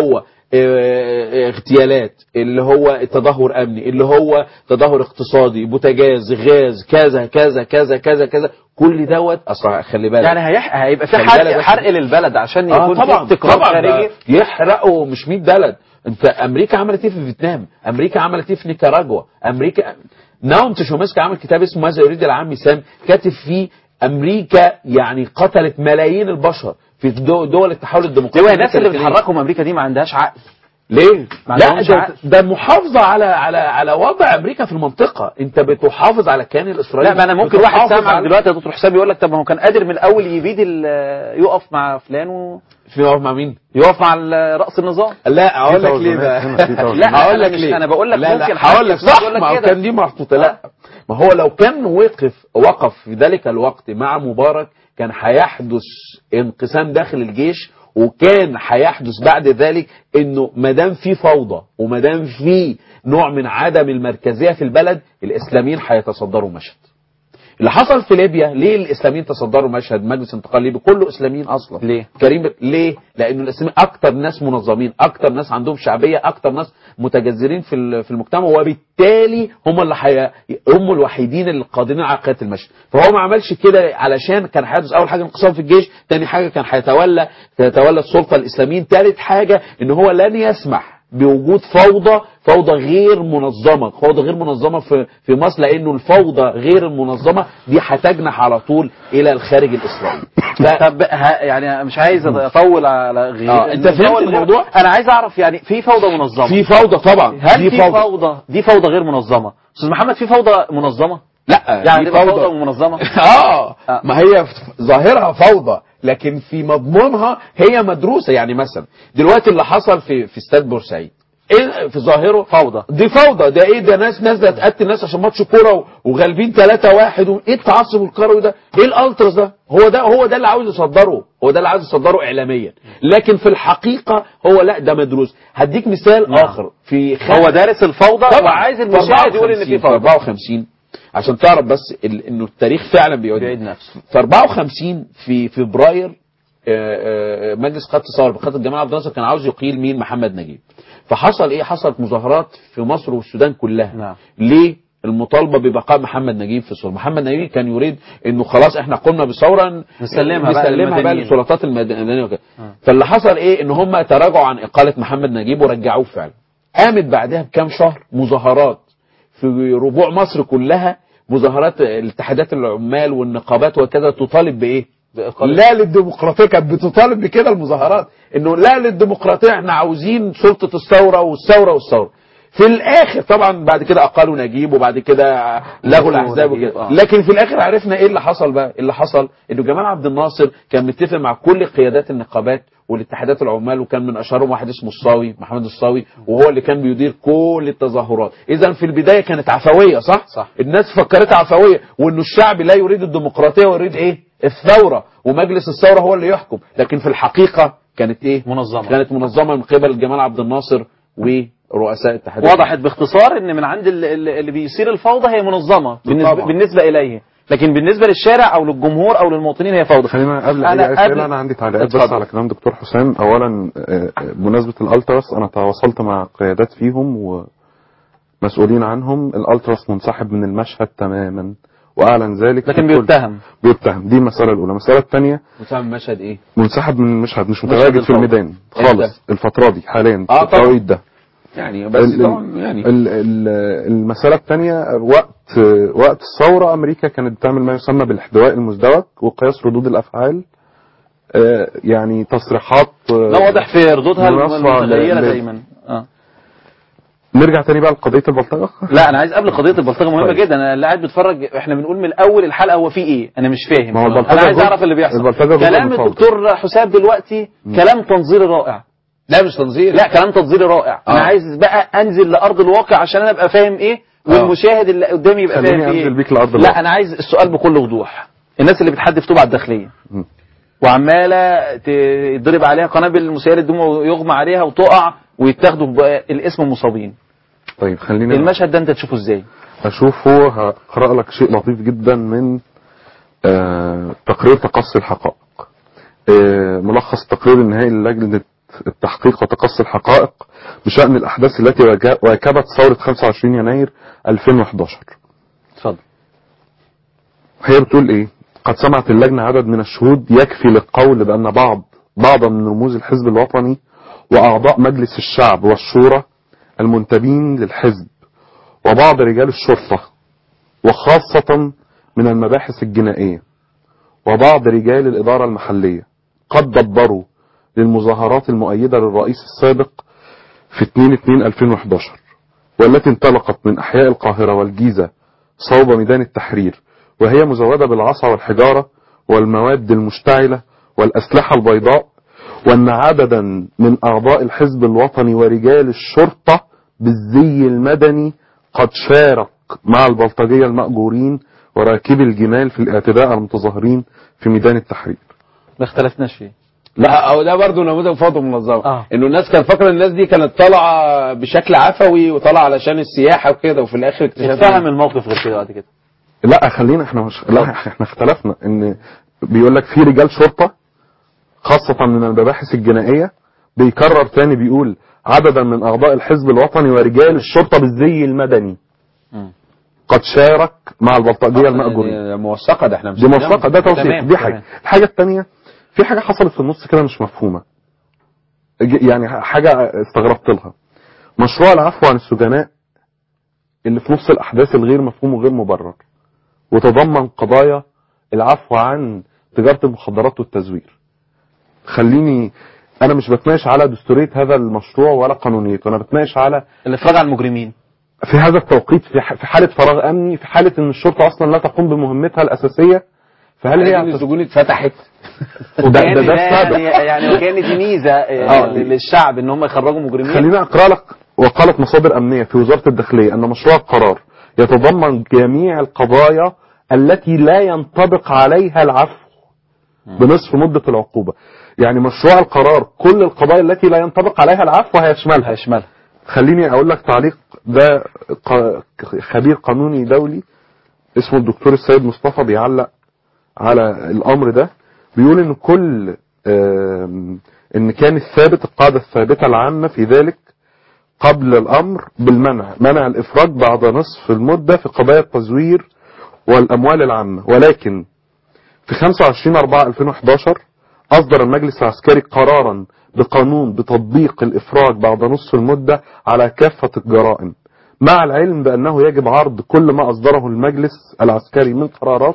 اه، اغتيالات اللي هو تدهور امني اللي هو تدهور اقتصادي بوتاجاز غاز كذا كذا كذا كذا كذا كل دوت اصلا خلي بالك يعني هيح... هيبقى في خلي حرق بالك بس- حرق للبلد عشان اه يكون طبعا في استقرار طبعا خارجي ده يحرقوا مش 100 بلد انت امريكا عملت ايه في فيتنام امريكا عملت ايه في نيكاراجوا امريكا ناوم تشومسكي عمل كتاب اسمه ماذا يريد العام سام كاتب فيه امريكا يعني قتلت ملايين البشر في دو- دول التحول الديمقراطي هو الناس اللي كانت ليه؟ بتحركهم امريكا دي ما عندهاش عقل ليه؟ ما لا عندهمش ده, عقل. ده محافظة على على على وضع امريكا في المنطقة، انت بتحافظ على الكيان الاسرائيلي لا ما انا ممكن واحد بتحافظ سامعك على- دلوقتي يا دكتور حسام يقول لك طب ما هو كان قادر من الاول يبيد ال- يقف مع فلان ويقف في واقف مع مين؟ مع ال- رأس النظام لا اقول لك ليه توازنات هنا، في بقى توازنات. لا، هقول أنا لك مش- ليه أنا بقول لك لا ممكن لا حد هقول لك يسمع صح يقول لك ما هو كده. كان دي محطوطه لا ما هو لو كان وقف وقف في ذلك الوقت مع مبارك كان هيحدث انقسام داخل الجيش وكان هيحدث بعد ذلك انه ما دام في فوضى وما دام في نوع من عدم المركزيه في البلد الاسلاميين هيتصدروا مشهد اللي حصل في ليبيا ليه الاسلاميين تصدروا مشهد مجلس انتقال ليبي كله اسلاميين اصلا ليه؟ كريم ليه لانه الاسلاميين اكتر ناس منظمين اكتر ناس عندهم شعبيه اكتر ناس متجذرين في ال- في المجتمع وبالتالي هم اللي حي... هم الوحيدين اللي قادرين على قياده المشهد فهو ما عملش كده علشان كان هيحدث اول حاجه انقسام في الجيش تاني حاجه كان هيتولى تتولى السلطه الاسلاميين تالت حاجه ان هو لن يسمح بوجود فوضى فوضى غير منظمه فوضى غير منظمه في في مصر لانه الفوضى غير المنظمه دي هتجنح على طول الى الخارج الاسرائيلي ف- طب ه- يعني مش عايز اطول على غير آه، أنت فهمت الفوضى- الموضوع؟ انا عايز اعرف يعني في فوضى منظمه في فوضى طبعا هل في في فوضى دي فوضى غير منظمه استاذ محمد في فوضى منظمه لا يعني دي تبقى فوضى منظمه اه آه. ما هي في ظاهرها فوضى لكن في مضمونها هي مدروسه يعني مثلا دلوقتي اللي حصل في في استاد بورسعيد ايه في ظاهره فوضى دي فوضى ده ايه ده ناس نازله تقتل ناس عشان ماتش كوره و- وغالبين 3 1 ايه التعصب الكروي ده ايه الالتراس ده هو ده هو ده اللي عاوز يصدره هو ده اللي عاوز يصدره اعلاميا لكن في الحقيقه هو لا ده مدروس هديك مثال نعم. اخر في خ... هو دارس الفوضى طبعا وعايز المشاهد يقول ان في فوضى 54 عشان تعرف بس ال- انه التاريخ فعلا بيعيد بيعيد نفسه. في 54 في فبراير آه، آه، مجلس قاده الثوره بقياده الجمال عبد الناصر كان عاوز يقيل مين محمد نجيب فحصل ايه حصلت مظاهرات في مصر والسودان كلها نعم. ليه المطالبه ببقاء محمد نجيب في السلطه محمد نجيب كان يريد انه خلاص احنا قمنا بثوره نسلمها بقى نسلمها بقى للمدنيين. للسلطات المدنيه وكده فاللي حصل ايه ان هم تراجعوا عن اقاله محمد نجيب ورجعوه فعلا قامت بعدها بكام شهر مظاهرات في ربوع مصر كلها مظاهرات الاتحادات العمال والنقابات وكذا تطالب بايه؟ لا للديمقراطيه كانت بتطالب بكده المظاهرات انه لا للديمقراطيه احنا عاوزين سلطه الثوره والثوره والثوره في الاخر طبعا بعد كده اقالوا نجيب وبعد كده لغوا الاحزاب نجيب، وكده آه. لكن في الاخر عرفنا ايه اللي حصل بقى اللي حصل انه جمال عبد الناصر كان متفق مع كل قيادات النقابات والاتحادات العمال وكان من اشهرهم واحد اسمه الصاوي محمد الصاوي وهو اللي كان بيدير كل التظاهرات اذا في البدايه كانت عفويه صح صح. الناس فكرتها عفويه وانه الشعب لا يريد الديمقراطيه ويريد ايه الثوره ومجلس الثوره هو اللي يحكم لكن في الحقيقه كانت ايه منظمة. كانت منظمه من قبل جمال عبد الناصر ورؤساء الاتحادات وضحت باختصار ان من عند ال- ال- اللي بيصير الفوضى هي منظمه بالنسبه, طبعا. بالنسبة اليه لكن بالنسبه للشارع او للجمهور او للمواطنين هي فوضى خلينا قبل أنا اي قبل- اسئله انا عندي تعليقات بس اتفضل. على كلام دكتور حسام اولا آه، آه، بمناسبه الالتراس انا تواصلت مع قيادات فيهم ومسؤولين عنهم الالتراس منسحب من المشهد تماما واعلن ذلك لكن في كل- بيتهم بيتهم دي المساله الاولى المساله الثانيه مساهم مشهد ايه منسحب من المشهد مش مشهد متواجد في الفوضى. الميدان خالص الفتره دي حاليا آه، في طبعا. التوقيت ده يعني بس ال- طبعا يعني ال- ال- المسألة الثانية وقت وقت الثورة أمريكا كانت بتعمل ما يسمى بالاحتواء المزدوج وقياس ردود الأفعال آه، يعني تصريحات آه، لا واضح في ردودها مناصفة المتغيره ل- دايما اه نرجع تاني بقى لقضية البلطجة لا انا عايز قبل قضيه البلطجه مهمه طيب. جدا انا اللي قاعد بتفرج احنا بنقول من اول الحلقه هو في ايه انا مش فاهم ما هو البلطجة انا عايز جزء- اعرف اللي بيحصل البلطجة جزء كلام من الفوضى. الدكتور حسام دلوقتي كلام تنظيري رائع لا مش تنظير لا كلام تنظيري رائع انا آه. عايز بقى انزل لارض الواقع عشان انا ابقى فاهم ايه والمشاهد اللي قدامي يبقى خليني فاهم في أنزل ايه بيك لأرض لا الواقع. انا عايز السؤال بكل وضوح الناس اللي بتحدف طوب على الداخليه مم. وعماله ت- يتضرب عليها قنابل مسيله دم ويغمى عليها وتقع ويتاخدوا بقى الاسم مصابين طيب خلينا المشهد ده انت تشوفه ازاي أشوفه هقرأ لك شيء لطيف جدا من آه، تقرير تقصي الحقائق آه، ملخص التقرير النهائي للجنة التحقيق وتقصي الحقائق بشأن الأحداث التي واجه- واكبت ثورة 25 يناير 2011 اتفضل هي بتقول ايه قد سمعت اللجنة عدد من الشهود يكفي للقول بأن بعض بعضا من رموز الحزب الوطني وأعضاء مجلس الشعب والشورى المنتمين للحزب وبعض رجال الشرطة وخاصة من المباحث الجنائية وبعض رجال الإدارة المحلية قد دبروا للمظاهرات المؤيدة للرئيس السابق في 2/2/2011 والتي انطلقت من أحياء القاهرة والجيزة صوب ميدان التحرير وهي مزودة بالعصا والحجارة والمواد المشتعلة والأسلحة البيضاء وأن عددا من أعضاء الحزب الوطني ورجال الشرطة بالزي المدني قد شارك مع البلطجية المأجورين وراكبي الجمال في الاعتداء على المتظاهرين في ميدان التحرير ما اختلفناش فيه لا او ده برضه نموذج فوضى منظمه آه. انه الناس كان فاكره الناس دي كانت طالعه بشكل عفوي وطالعه علشان السياحه وكده وفي الاخر اكتشفنا اتفهم الموقف غير كده بعد كده لا خلينا احنا مش لا احنا اختلفنا ان بيقول لك في رجال شرطة خاصة من المباحث الجنائية بيكرر تاني بيقول عددا من اعضاء الحزب الوطني ورجال الشرطة بالزي المدني مم. قد شارك مع البلطجية المأجورين يعني موثقه ده احنا مش دي موثقة ده توثيق تمام، دي حاجة تمام. الحاجة التانية في حاجة حصلت في النص كده مش مفهومة ج- يعني حاجة استغربت لها مشروع العفو عن السجناء اللي في نص الأحداث الغير مفهوم وغير مبرر وتضمن قضايا العفو عن تجارة المخدرات والتزوير خليني أنا مش بتناقش على دستورية هذا المشروع ولا قانونيته أنا بتناقش على الافراج عن المجرمين في هذا التوقيت في ح- في حالة فراغ أمني في حالة إن الشرطة أصلا لا تقوم بمهمتها الأساسية فهل هي هل السجون اتفتحت وده كان ده, ده السبب يعني يعني وكانت دي ميزه آه، للشعب ان هم يخرجوا مجرمين خليني اقرا لك وقالت مصادر امنيه في وزاره الداخليه ان مشروع القرار يتضمن جميع القضايا التي لا ينطبق عليها العفو بنصف مده العقوبه يعني مشروع القرار كل القضايا التي لا ينطبق عليها العفو هيشملها هيشملها خليني اقول لك تعليق ده ق- خبير قانوني دولي اسمه الدكتور السيد مصطفى بيعلق على الامر ده بيقول ان كل آم، ان كان الثابت القاعده الثابته العامه في ذلك قبل الامر بالمنع منع الافراج بعد نصف المده في قضايا التزوير والاموال العامه ولكن في 25 4 2011 أصدر المجلس العسكري قرارا بقانون بتطبيق الإفراج بعد نصف المدة على كافة الجرائم مع العلم بأنه يجب عرض كل ما أصدره المجلس العسكري من قرارات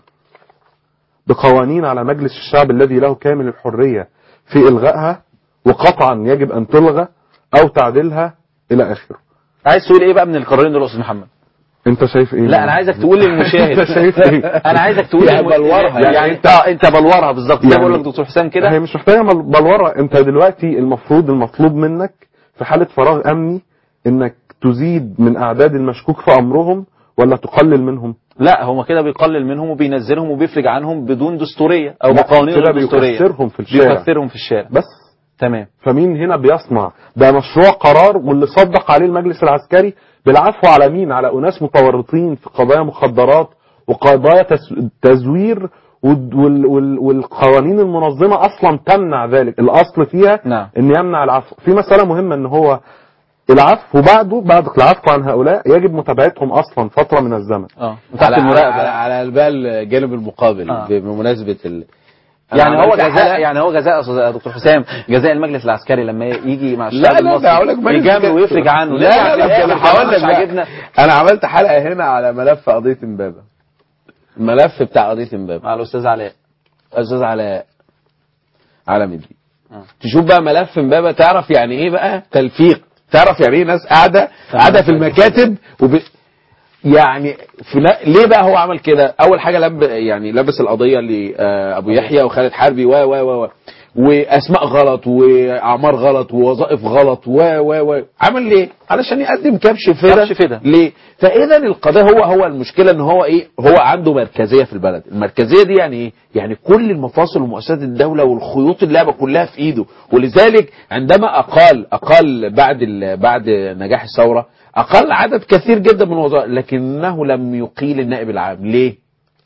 بقوانين على مجلس الشعب الذي له كامل الحرية في إلغائها وقطعا يجب أن تلغى أو تعديلها إلى آخره عايز تقول ايه بقى من القرارين دول يا استاذ محمد أنت شايف إيه؟ لا انا عايزك تقول للمشاهد أنت شايف إيه؟ انا عايزك تقول يعني للم- بلورها، يعني, يعني انت انت بلورها بالظبط زي ما يعني- بقول لك دكتور حسام كده هي مش محتاجه مل- بلوره انت دلوقتي المفروض المطلوب منك في حاله فراغ امني انك تزيد من اعداد المشكوك في امرهم ولا تقلل منهم لا هو كده بيقلل منهم وبينزلهم وبيفرج عنهم بدون دستوريه او لا، بقوانين كده غير دستوريه بيكثرهم في الشارع بيكثرهم في الشارع بس تمام فمين هنا بيصنع ده مشروع قرار واللي صدق عليه المجلس العسكري بالعفو على مين على اناس متورطين في قضايا مخدرات وقضايا تس- تزوير وال- وال- وال- والقوانين المنظمة أصلا تمنع ذلك الأصل فيها نعم. أن يمنع العفو في مسألة مهمة أن هو العفو بعده بعد العفو عن هؤلاء يجب متابعتهم أصلا فترة من الزمن اه تحت على, على, المراقبه على, على بقى الجانب المقابل آه. بمناسبة ال... أنا يعني هو عملت جزاء حلقة- يعني هو جزاء يا أستاذ دكتور حسام جزاء المجلس العسكري لما يجي مع الشعب لا لا ده هقول لك المصري مجلس يجامل الجا- ويفرج عنه لا لا لا نرجع في انا الآخر هقول لك مش بقى. عاجبنا انا عملت حلقة هنا على ملف قضية امبابة الملف بتاع قضية امبابة مع الاستاذ علاء استاذ علاء على مدري آه. تشوف بقى ملف امبابة تعرف يعني ايه بقى تلفيق تعرف يعني ايه ناس قاعده قاعده في المكاتب وب... يعني في لا- ليه بقى هو عمل كده اول حاجه لب يعني لبس القضيه لابو يحيى وخالد حربي و و و و واسماء غلط واعمار غلط ووظائف غلط و و و عمل ليه علشان يقدم كبش فدا كبش فدا. ليه فاذا القضيه هو هو المشكله ان هو ايه هو عنده مركزيه في البلد المركزيه دي يعني ايه يعني كل المفاصل ومؤسسات الدوله والخيوط اللعبه كلها في ايده ولذلك عندما اقال اقال بعد ال- بعد نجاح الثوره اقل عدد كثير جدا من الوظائف لكنه لم يقيل النائب العام ليه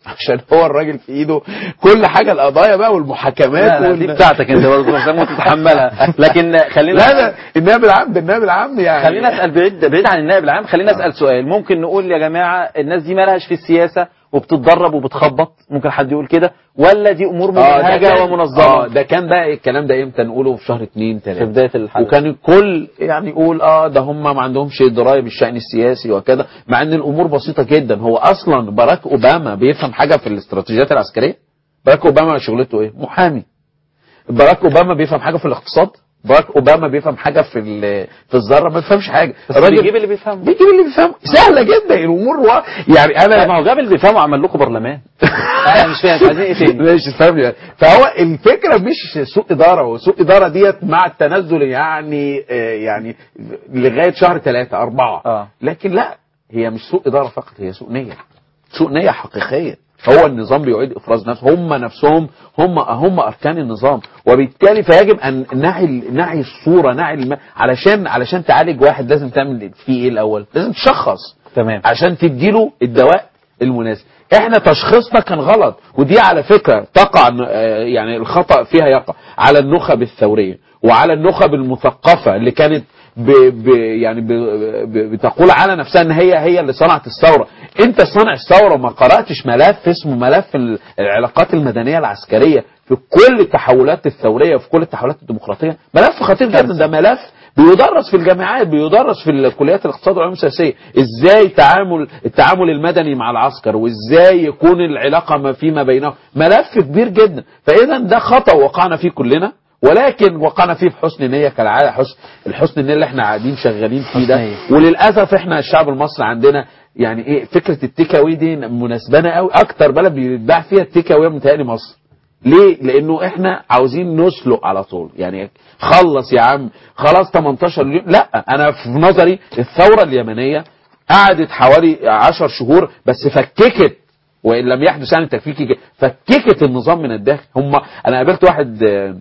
عشان هو الراجل في ايده كل حاجه القضايا بقى والمحاكمات لا لا دي وال- بتاعتك انت برضه حسام وتتحملها لكن خلينا لا لا النائب العام ده النائب العام يعني خلينا اسال بعيد بعيد عن النائب العام خلينا اسال سؤال ممكن نقول يا جماعه الناس دي مالهاش في السياسه وبتتدرب وبتخبط ممكن حد يقول كده ولا دي امور آه، ده ممنهجه كان- ومنظمه اه ده كان بقى الكلام ده امتى نقوله في شهر اتنين في تلاته بدايه الحلقه وكان الكل يعني يقول اه ده هم ما عندهمش درايه بالشان السياسي وكذا مع ان الامور بسيطه جدا هو اصلا باراك اوباما بيفهم حاجه في الاستراتيجيات العسكريه باراك اوباما شغلته ايه محامي باراك اوباما بيفهم حاجه في الاقتصاد باراك اوباما بيفهم حاجه في ال- في الذره ما بيفهمش حاجه بس بيجيب اللي بيفهمه بيجيب اللي بيفهمه سهله جدا الامور و... يعني انا ما هو جاب اللي بيفهمه عمل لكم برلمان انا مش فاهم عايزين ايه تاني مش فاهم فهو الفكره مش سوء اداره وسوء اداره ديت مع التنزل يعني آه، يعني لغايه شهر ثلاثة أربعة آه. لكن لا هي مش سوء اداره فقط هي سوء نيه سوء نيه حقيقيه هو النظام بيعيد افراز نفسه هم نفسهم هم هم اركان النظام وبالتالي فيجب ان نعي نعي الصوره نعي الم... علشان علشان تعالج واحد لازم تعمل فيه ايه الاول لازم تشخص تمام عشان تديله الدواء المناسب احنا تشخيصنا كان غلط ودي على فكرة تقع آه، يعني الخطأ فيها يقع على النخب الثورية وعلى النخب المثقفة اللي كانت ب ب يعني ب ب بتقول على نفسها ان هي هي اللي صنعت الثورة انت صانع الثورة ما قرأتش ملف اسمه ملف ال- العلاقات المدنية العسكرية في كل التحولات الثورية وفي كل التحولات الديمقراطية ملف خطير جدا ده ملف بيدرس في الجامعات بيدرس في كليات الاقتصاد والعلوم السياسيه ازاي تعامل التعامل المدني مع العسكر وازاي يكون العلاقه ما فيما بينهم ملف كبير جدا فاذا ده خطا وقعنا فيه كلنا ولكن وقعنا فيه بحسن نيه كالعاده حسن الحسن النيه اللي احنا قاعدين شغالين فيه ده حسن نية. وللاسف احنا الشعب المصري عندنا يعني ايه فكره التيك أواي دي مناسبانا قوي اكتر بلد بيتباع فيها التيك أواي متهيألي مصر ليه؟ لانه احنا عاوزين نسلق على طول يعني خلص يا عم خلاص 18 يوم لا انا في نظري الثوره اليمنيه قعدت حوالي 10 شهور بس فككت وان لم يحدث يعني تفكيك فككت النظام من الداخل هم انا قابلت واحد آه،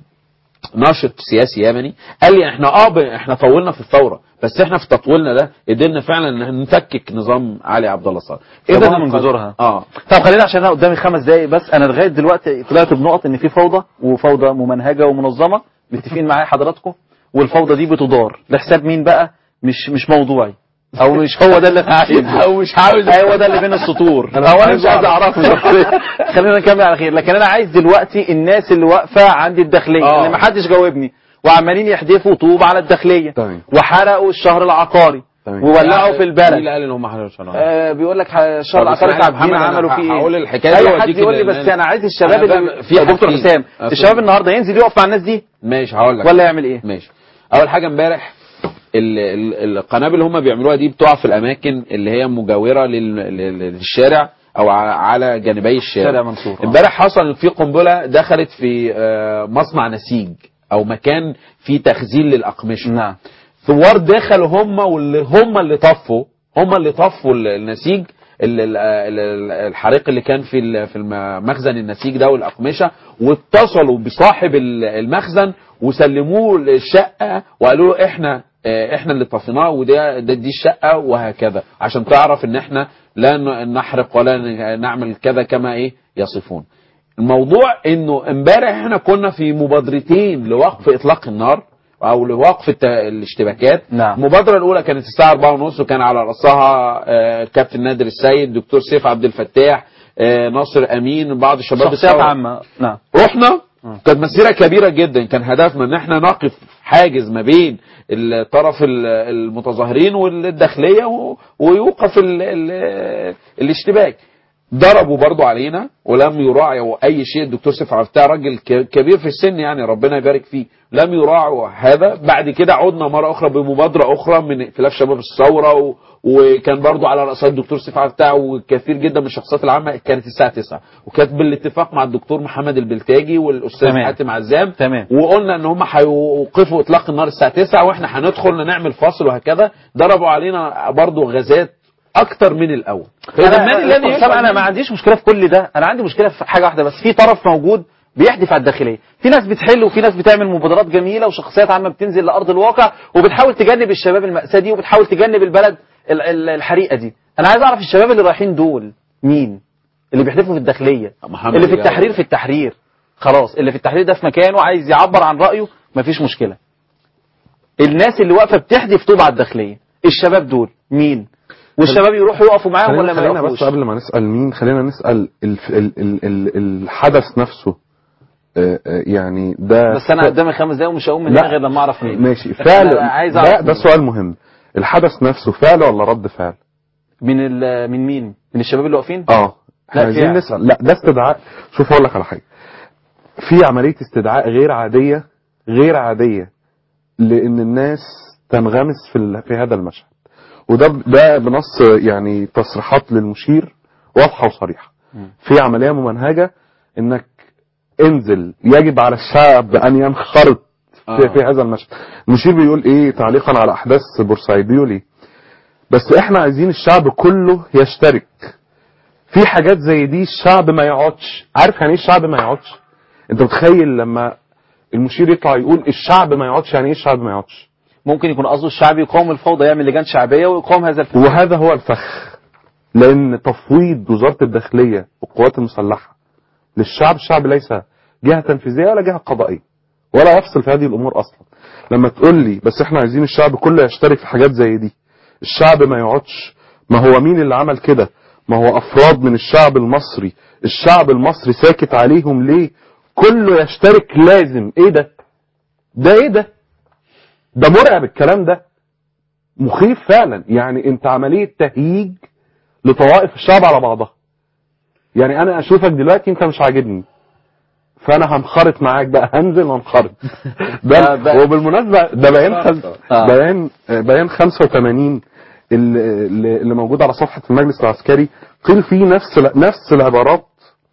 ناشط سياسي يمني قال لي احنا اه ب- احنا طولنا في الثوره بس احنا في تطويلنا ده قدرنا فعلا ان نفكك نظام علي عبد الله صالح طبعاً من جذورها. اه طب خلينا عشان انا قدامي خمس دقايق بس انا لغايه دلوقتي طلعت بنقط ان في فوضى وفوضى ممنهجه ومنظمه متفقين معايا حضراتكم والفوضى دي بتدار لحساب مين بقى مش مش موضوعي او مش هو ده اللي انا عايزه او مش عاوز هو ده اللي بين السطور هو انا مش عايز اعرفه خلينا نكمل على خير لكن انا عايز دلوقتي الناس اللي واقفه عند الداخليه آه. اللي ما حدش جاوبني وعمالين يحدفوا طوب على الداخليه تمام. وحرقوا الشهر العقاري تمام. وولعوا في مين البلد اللي قال ان هم حلوا الشرع؟ آه بيقول لك ح- الشهر طب العقاري اسمعني يا تعبانين محمد، أنا عملوا فيه ايه هقول الحكاية دي اي حد وأديك يقول لي ال- بس انا عايز الشباب أنا اللي بقى- في يا دكتور حاجتين. حسام أصل- الشباب النهارده ينزل يقف مع الناس دي ماشي هقول لك ولا يعمل ايه ماشي اول حاجه امبارح ال- ال- القنابل اللي هم بيعملوها دي بتقع في الاماكن اللي هي مجاوره لل- لل- للشارع او ع- على جانبي الشارع شارع منصور، آه. امبارح حصل في قنبله دخلت في آه، مصنع نسيج او مكان فيه تخزين للاقمشه نعم ثوار دخلوا هم واللي هم اللي طفوا هم اللي طفوا ال- النسيج ال- ال- ال- الحريق اللي كان في ال- في الم- مخزن النسيج ده والاقمشه واتصلوا بصاحب ال- المخزن وسلموه الشقه وقالوا له احنا آه، احنا اللي طفيناه وده ده- دي الشقه وهكذا عشان تعرف ان احنا لا ن- نحرق ولا ن- نعمل كذا كما ايه يصفون الموضوع انه امبارح احنا كنا في مبادرتين لوقف اطلاق النار او لوقف الت- الاشتباكات نعم. المبادره الاولى كانت الساعه 4:30 وكان على راسها آه، كابتن نادر السيد دكتور سيف عبد الفتاح آه، ناصر امين بعض الشباب شخصيات الثورة. عامه نعم رحنا كانت مسيرة كبيرة جدا كان هدفنا ان احنا نقف حاجز ما بين الطرف ال- المتظاهرين والداخلية و- ويوقف ال ال الاشتباك ضربوا برضو علينا ولم يراعوا اي شيء الدكتور سيف عبد الفتاح راجل ك- كبير في السن يعني ربنا يبارك فيه لم يراعوا هذا بعد كده عدنا مرة اخرى بمبادرة اخرى من ائتلاف شباب الثورة و وكان برضو على رأسها الدكتور سيف عبد الفتاح وكثير جدا من الشخصيات العامة كانت الساعة 9 وكانت بالاتفاق مع الدكتور محمد البلتاجي والاستاذ تمام. حاتم عزام تمام. وقلنا ان هم هيوقفوا اطلاق النار الساعة 9 واحنا هندخل نعمل فاصل وهكذا ضربوا علينا برضو غازات اكتر من الاول فاذا من الذي انا, يفعل انا ما عنديش مشكله في كل ده انا عندي مشكله في حاجه واحده بس في طرف موجود بيحدف على الداخليه في ناس بتحل وفي ناس بتعمل مبادرات جميله وشخصيات عامه بتنزل لارض الواقع وبتحاول تجنب الشباب المأساة دي وبتحاول تجنب البلد ال- ال- الحريقه دي انا عايز اعرف الشباب اللي رايحين دول مين اللي بيحدفوا في الداخليه محمد اللي في جاوب. التحرير في التحرير خلاص اللي في التحرير ده في مكانه عايز يعبر عن رايه مفيش مشكله الناس اللي واقفه بتحدف طوب على الداخليه الشباب دول مين والشباب يروحوا يقفوا معاهم ولا خلينا, ما خلينا بس يقفوش قبل ما نسأل مين خلينا نسأل ال ال ال ال الحدث نفسه آه، آه، يعني ده بس انا قدامي خمس دقايق ومش هقوم من لا. هنا غير لما اعرف مين ماشي فعل أنا عايز ده, أعرف ده مين. سؤال مهم الحدث نفسه فعل ولا رد فعل من ال- من مين من الشباب اللي واقفين اه احنا لا، عايزين فعل. نسأل لا ده استدعاء شوف اقول لك على حاجه في عمليه استدعاء غير عاديه غير عاديه لان الناس تنغمس في ال- في هذا المشهد وده ب- ده بنص يعني تصريحات للمشير واضحه وصريحه في عمليه ممنهجه انك انزل يجب على الشعب ان ينخرط في, آه. في هذا المشهد المشير بيقول ايه تعليقا على احداث بورسعيد بيقول ايه بس احنا عايزين الشعب كله يشترك في حاجات زي دي الشعب ما يقعدش عارف يعني ايه الشعب ما يقعدش انت متخيل لما المشير يطلع يقول الشعب ما يقعدش يعني ايه الشعب ما يقعدش ممكن يكون قصده الشعب يقاوم الفوضى يعمل لجان شعبيه ويقاوم هذا الفساد وهذا هو الفخ لان تفويض وزاره الداخليه والقوات المسلحه للشعب الشعب ليس جهه تنفيذيه ولا جهه قضائيه ولا يفصل في هذه الامور اصلا لما تقول لي بس احنا عايزين الشعب كله يشترك في حاجات زي دي الشعب ما يقعدش ما هو مين اللي عمل كده ما هو افراد من الشعب المصري الشعب المصري ساكت عليهم ليه كله يشترك لازم ايه ده ده ايه ده ده مرعب الكلام ده مخيف فعلا يعني انت عملية تهييج لطوائف الشعب على بعضها يعني انا اشوفك دلوقتي انت مش عاجبني فانا هنخرط معاك بقى هنزل وانخرط ده ده بقى- وبالمناسبة ده بيان خمس آه. بيان بيان 85 اللي, اللي موجود على صفحة المجلس العسكري قيل فيه نفس نفس العبارات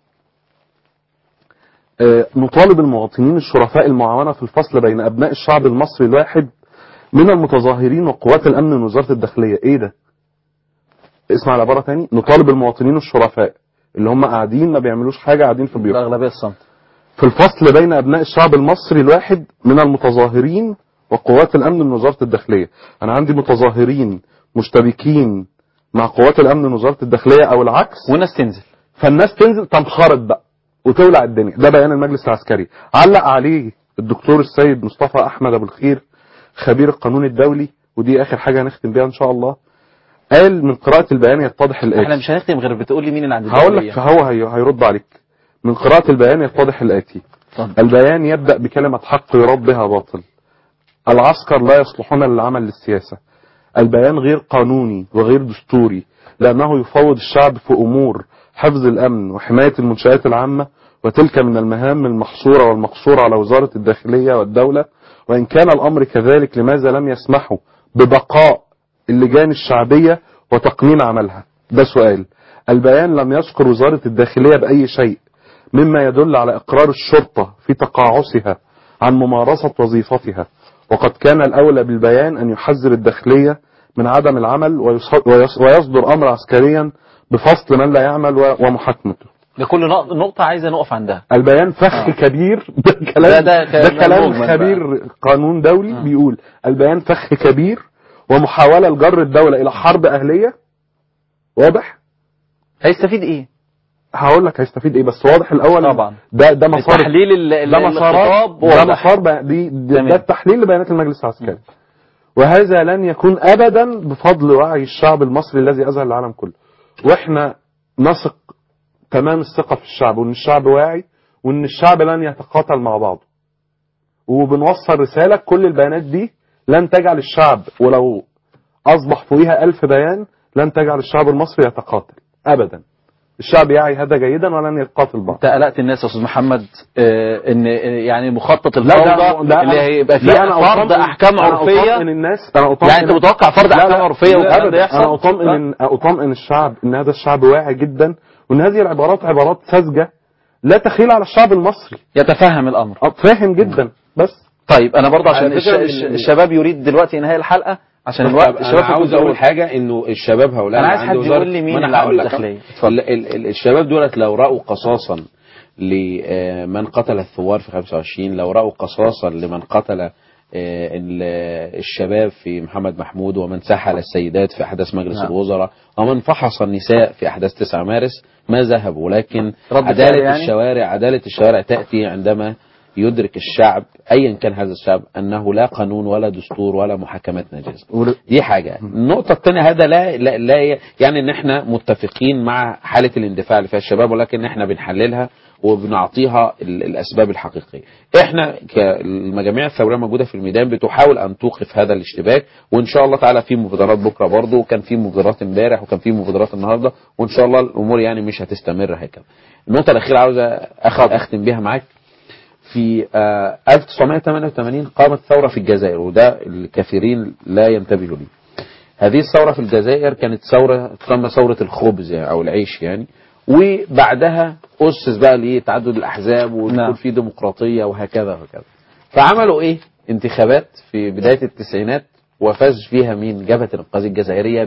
آه، نطالب المواطنين الشرفاء المعاونة في الفصل بين أبناء الشعب المصري الواحد من المتظاهرين وقوات الأمن من وزارة الداخلية إيه ده؟ اسمع العبارة تاني نطالب المواطنين الشرفاء اللي هم قاعدين ما بيعملوش حاجة قاعدين في بيوتهم الاغلبيه الصمت في الفصل بين أبناء الشعب المصري الواحد من المتظاهرين وقوات الأمن من وزارة الداخلية أنا عندي متظاهرين مشتبكين مع قوات الأمن من وزارة الداخلية أو العكس والناس تنزل فالناس تنزل تنخرط بقى وتولع الدنيا ده بيان المجلس العسكري علق عليه الدكتور السيد مصطفى احمد ابو الخير خبير القانون الدولي ودي اخر حاجه هنختم بيها ان شاء الله قال من قراءه البيان يتضح الاتي احنا مش هنختم غير بتقول لي مين اللي عند هقول الداخلية. لك فهو هي هيرد عليك من قراءة البيان يتضح الآتي اتفضل. البيان يبدأ بكلمة حق يراد بها باطل العسكر لا يصلحون للعمل للسياسة البيان غير قانوني وغير دستوري لأنه يفوض الشعب في أمور حفظ الأمن وحماية المنشآت العامة وتلك من المهام المحصورة والمقصورة على وزارة الداخلية والدولة وإن كان الأمر كذلك لماذا لم يسمحوا ببقاء اللجان الشعبية وتقنين عملها ده سؤال البيان لم يذكر وزارة الداخلية بأي شيء مما يدل على إقرار الشرطة في تقاعسها عن ممارسة وظيفتها وقد كان الأولى بالبيان أن يحذر الداخلية من عدم العمل ويص- ويص- ويصدر أمر عسكريا بفصل من لا يعمل و- ومحاكمته ده كل نق- نقطه عايزه نقف عندها البيان فخ آه. كبير ده ده- كلام ده ده, كلام كلام مجمل خبير قانون دولي بيقول البيان فخ كبير ومحاولة لجر الدولة إلى حرب أهلية واضح هيستفيد ايه هقول لك هيستفيد ايه بس واضح الاول طبعا. ده ده مسار التحليل ال- ال- ده مسارات الخطاب ده واضح. مسار بقى دي ده, تمام. ده التحليل لبيانات المجلس العسكري وهذا لن يكون ابدا بفضل وعي الشعب المصري الذي اذهل العالم كله واحنا نثق تمام الثقه في الشعب وان الشعب واعي وان الشعب لن يتقاتل مع بعضه وبنوصل رساله كل البيانات دي لن تجعل الشعب ولو اصبح فوقيها ألف بيان لن تجعل الشعب المصري يتقاتل ابدا الشعب يعي هذا جيدا ولن يقاتل بعض انت قلقت الناس يا استاذ محمد آه، ان آه، يعني مخطط لا ده الفوضى ده اللي أنا- هيبقى لا فيه أنا فرض أطمئن- احكام أنا عرفيه أطمئن الناس أنا أطمئن يعني انت متوقع فرض لا احكام لا عرفيه لا والكلام ده أبداً. يحصل أنا أطمئن إن- أطمئن الشعب إن هذا الشعب واعي جدا وإن هذه العبارات عبارات ساذجة لا تخيل على الشعب المصري يتفهم الامر أه، فاهم جدا بس طيب انا برضه عشان على الش... فكرة الش... من- الشباب يريد دلوقتي انهاء الحلقه عشان طب الوقت انا الشباب عاوز يقول- اقول حاجه انه الشباب هؤلاء أنا اللي عايز عند حد وزارة- يقول لي مين ما أنا اللي عند هقول لك الداخلية. أهو. ال- ال- ال- الشباب دولت لو راوا قصاصا لمن قتل الثوار في 25 لو راوا قصاصا لمن قتل آه، ال- الشباب في محمد محمود ومن سحل السيدات في أحداث مجلس نعم. الوزراء ومن فحص النساء في أحداث 9 مارس ما ذهبوا ولكن رد فعل عدالة يعني؟ الشوارع عدالة الشوارع تأتي عندما يدرك الشعب أيا كان هذا الشعب أنه لا قانون ولا دستور ولا محاكمات ناجزة دي حاجة النقطة الثانية هذا لا, لا, لا يعني ان احنا متفقين مع حالة الاندفاع اللي فيها الشباب ولكن احنا بنحللها وبنعطيها ال- الاسباب الحقيقية احنا كالمجاميع الثورية موجودة في الميدان بتحاول ان توقف هذا الاشتباك وان شاء الله تعالى في مبادرات بكرة برضه وكان في مبادرات امبارح وكان في مبادرات النهاردة وان شاء الله الامور يعني مش هتستمر هكذا النقطة الاخيرة عاوز أخ- اختم بيها معاك في آه، 1988 قامت ثورة في الجزائر وده الكثيرين لا ينتبهوا ليه هذه الثورة في الجزائر كانت ثورة تسمى ثورة الخبز يعني أو العيش يعني وبعدها أسس بقى ليه تعدد الأحزاب ويكون نعم. في ديمقراطية وهكذا وهكذا فعملوا إيه انتخابات في بداية التسعينات وفاز فيها مين جبهة الإنقاذ الجزائرية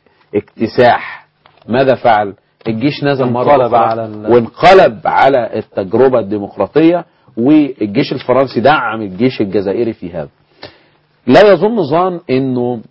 باكتساح ماذا فعل الجيش نزل مرة انقلب أخرى على ال- وانقلب على التجربة الديمقراطية والجيش الفرنسي دعم الجيش الجزائري في هذا لا يظن ظان انه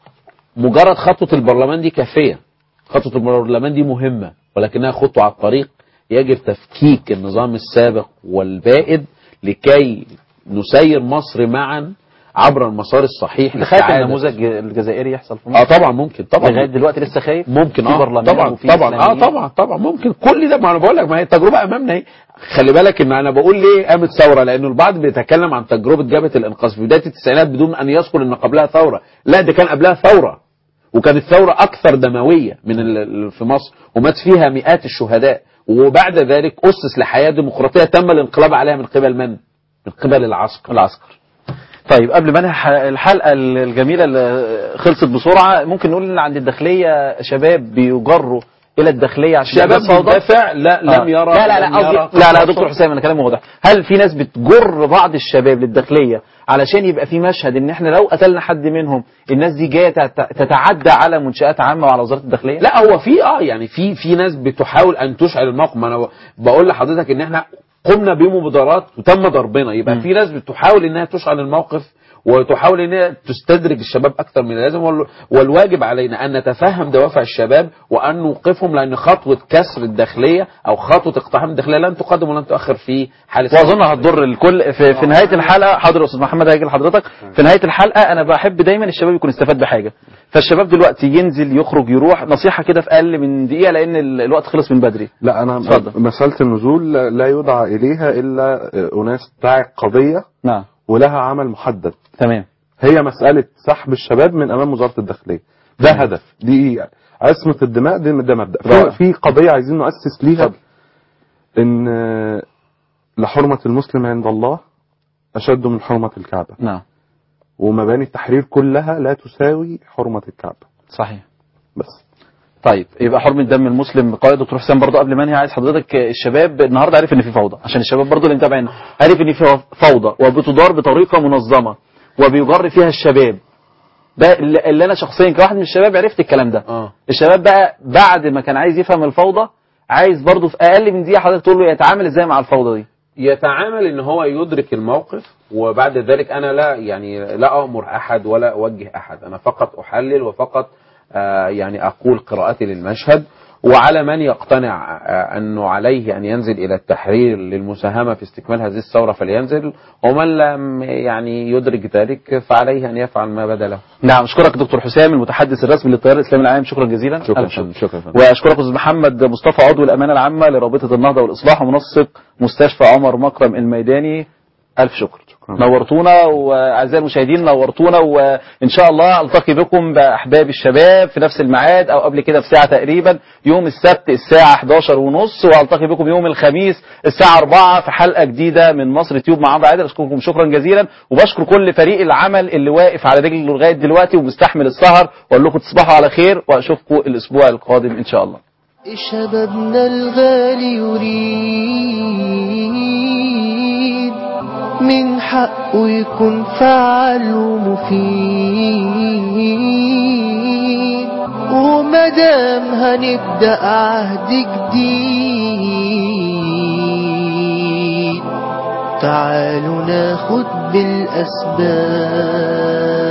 مجرد خطوة البرلمان دي كافية خطوة البرلمان دي مهمة ولكنها خطوة على الطريق يجب تفكيك النظام السابق والبائد لكي نسير مصر معا عبر المسار الصحيح انت خايف لسعادة- النموذج الجزائري يحصل في مصر اه طبعا ممكن طبعا لغايه دلوقتي لسه خايف ممكن في اه برلمان طبعا وفي طبعا اه إسلاميين. طبعا طبعا ممكن كل ده ما انا بقول لك ما هي التجربه امامنا اهي خلي بالك ان انا بقول ليه قامت ثوره لانه البعض بيتكلم عن تجربه جبهه الانقاذ في بدايه التسعينات بدون ان يذكر ان قبلها ثوره لا ده كان قبلها ثوره وكانت ثوره اكثر دمويه من ال- ال- في مصر ومات فيها مئات الشهداء وبعد ذلك اسس لحياه ديمقراطيه تم الانقلاب عليها من قبل من؟ من قبل العسكر العسكر طيب قبل ما ننهي الحلقه الجميله اللي خلصت بسرعه ممكن نقول ان عند الداخليه شباب بيجروا الى الداخليه عشان شباب يعملوا فوضى؟ بيدافع لا لم آه. يرى لا لا لا لم قصدي يرى لا لا يا دكتور حسام انا كلامي واضح هل في ناس بتجر بعض الشباب للداخليه علشان يبقى في مشهد ان احنا لو قتلنا حد منهم الناس دي جايه تت- تتعدى على منشات عامه وعلى وزاره الداخليه لا هو في اه يعني في في ناس بتحاول ان تشعل الموقف ما انا بقول لحضرتك ان احنا قمنا بمبادرات وتم ضربنا يبقى في ناس بتحاول انها تشعل الموقف وتحاول انها تستدرج الشباب اكثر من اللازم وال- والواجب علينا ان نتفهم دوافع الشباب وان نوقفهم لان خطوه كسر الداخليه او خطوه اقتحام الداخليه لن تقدم ولن تؤخر في حاله واظن هتضر الكل في, في نهايه الحلقه حاضر يا استاذ محمد هيجي لحضرتك في نهايه الحلقه انا بحب دايما الشباب يكون استفاد بحاجه فالشباب دلوقتي ينزل يخرج يروح نصيحه كده في اقل من دقيقه لان ال- الوقت خلص من بدري لا انا اتفضل. مساله النزول لا- لا يدعى اليها الا اناس بتاع قضيه نعم ولها عمل محدد تمام هي مساله سحب الشباب من امام وزاره الداخليه ده هدف دي عصمه الدماء ده ده مبدا رائع. في, في قضيه عايزين نؤسس ليها ان لحرمه المسلم عند الله اشد من حرمه الكعبه نعم ومباني التحرير كلها لا تساوي حرمه الكعبه صحيح بس طيب يبقى حرمة دم المسلم قائد دكتور حسام برضو قبل ما انهي عايز حضرتك الشباب النهارده عارف ان في فوضى عشان الشباب برضو اللي متابعين عارف ان في فوضى وبتدار بطريقه منظمه وبيجر فيها الشباب ده اللي اللي انا شخصيا كواحد من الشباب عرفت الكلام ده اه الشباب بقى بعد ما كان عايز يفهم الفوضى عايز برضو في اقل من دقيقه حضرتك تقول له يتعامل ازاي مع الفوضى دي يتعامل ان هو يدرك الموقف وبعد ذلك انا لا يعني لا امر احد ولا اوجه احد انا فقط احلل وفقط آه يعني اقول قراءتي للمشهد وعلى من يقتنع آه انه عليه ان ينزل الى التحرير للمساهمه في استكمال هذه الثوره فلينزل ومن لم يعني يدرك ذلك فعليه ان يفعل ما بدا له نعم اشكرك دكتور حسام المتحدث الرسمي للتيار الاسلامي العام شكرا جزيلا شكرا ألف شكر. فندم، شكرا فندم. واشكرك استاذ محمد مصطفى عضو الامانه العامه لرابطه النهضه والاصلاح ومنسق مستشفى عمر مكرم الميداني الف شكر نورتونا واعزائي المشاهدين نورتونا وان شاء الله التقي بكم باحباب الشباب في نفس الميعاد او قبل كده بساعه تقريبا يوم السبت الساعه 11 ونص والتقي بكم يوم الخميس الساعه 4 في حلقه جديده من مصر تيوب مع عمرو عادل اشكركم شكرا جزيلا وبشكر كل فريق العمل اللي واقف على رجله لغايه دلوقتي ومستحمل السهر واقول لكم تصبحوا على خير واشوفكم الاسبوع القادم ان شاء الله شبابنا الغالي يريد من حقه يكون فعال ومفيد ومدام هنبدأ عهد جديد تعالوا ناخد بالأسباب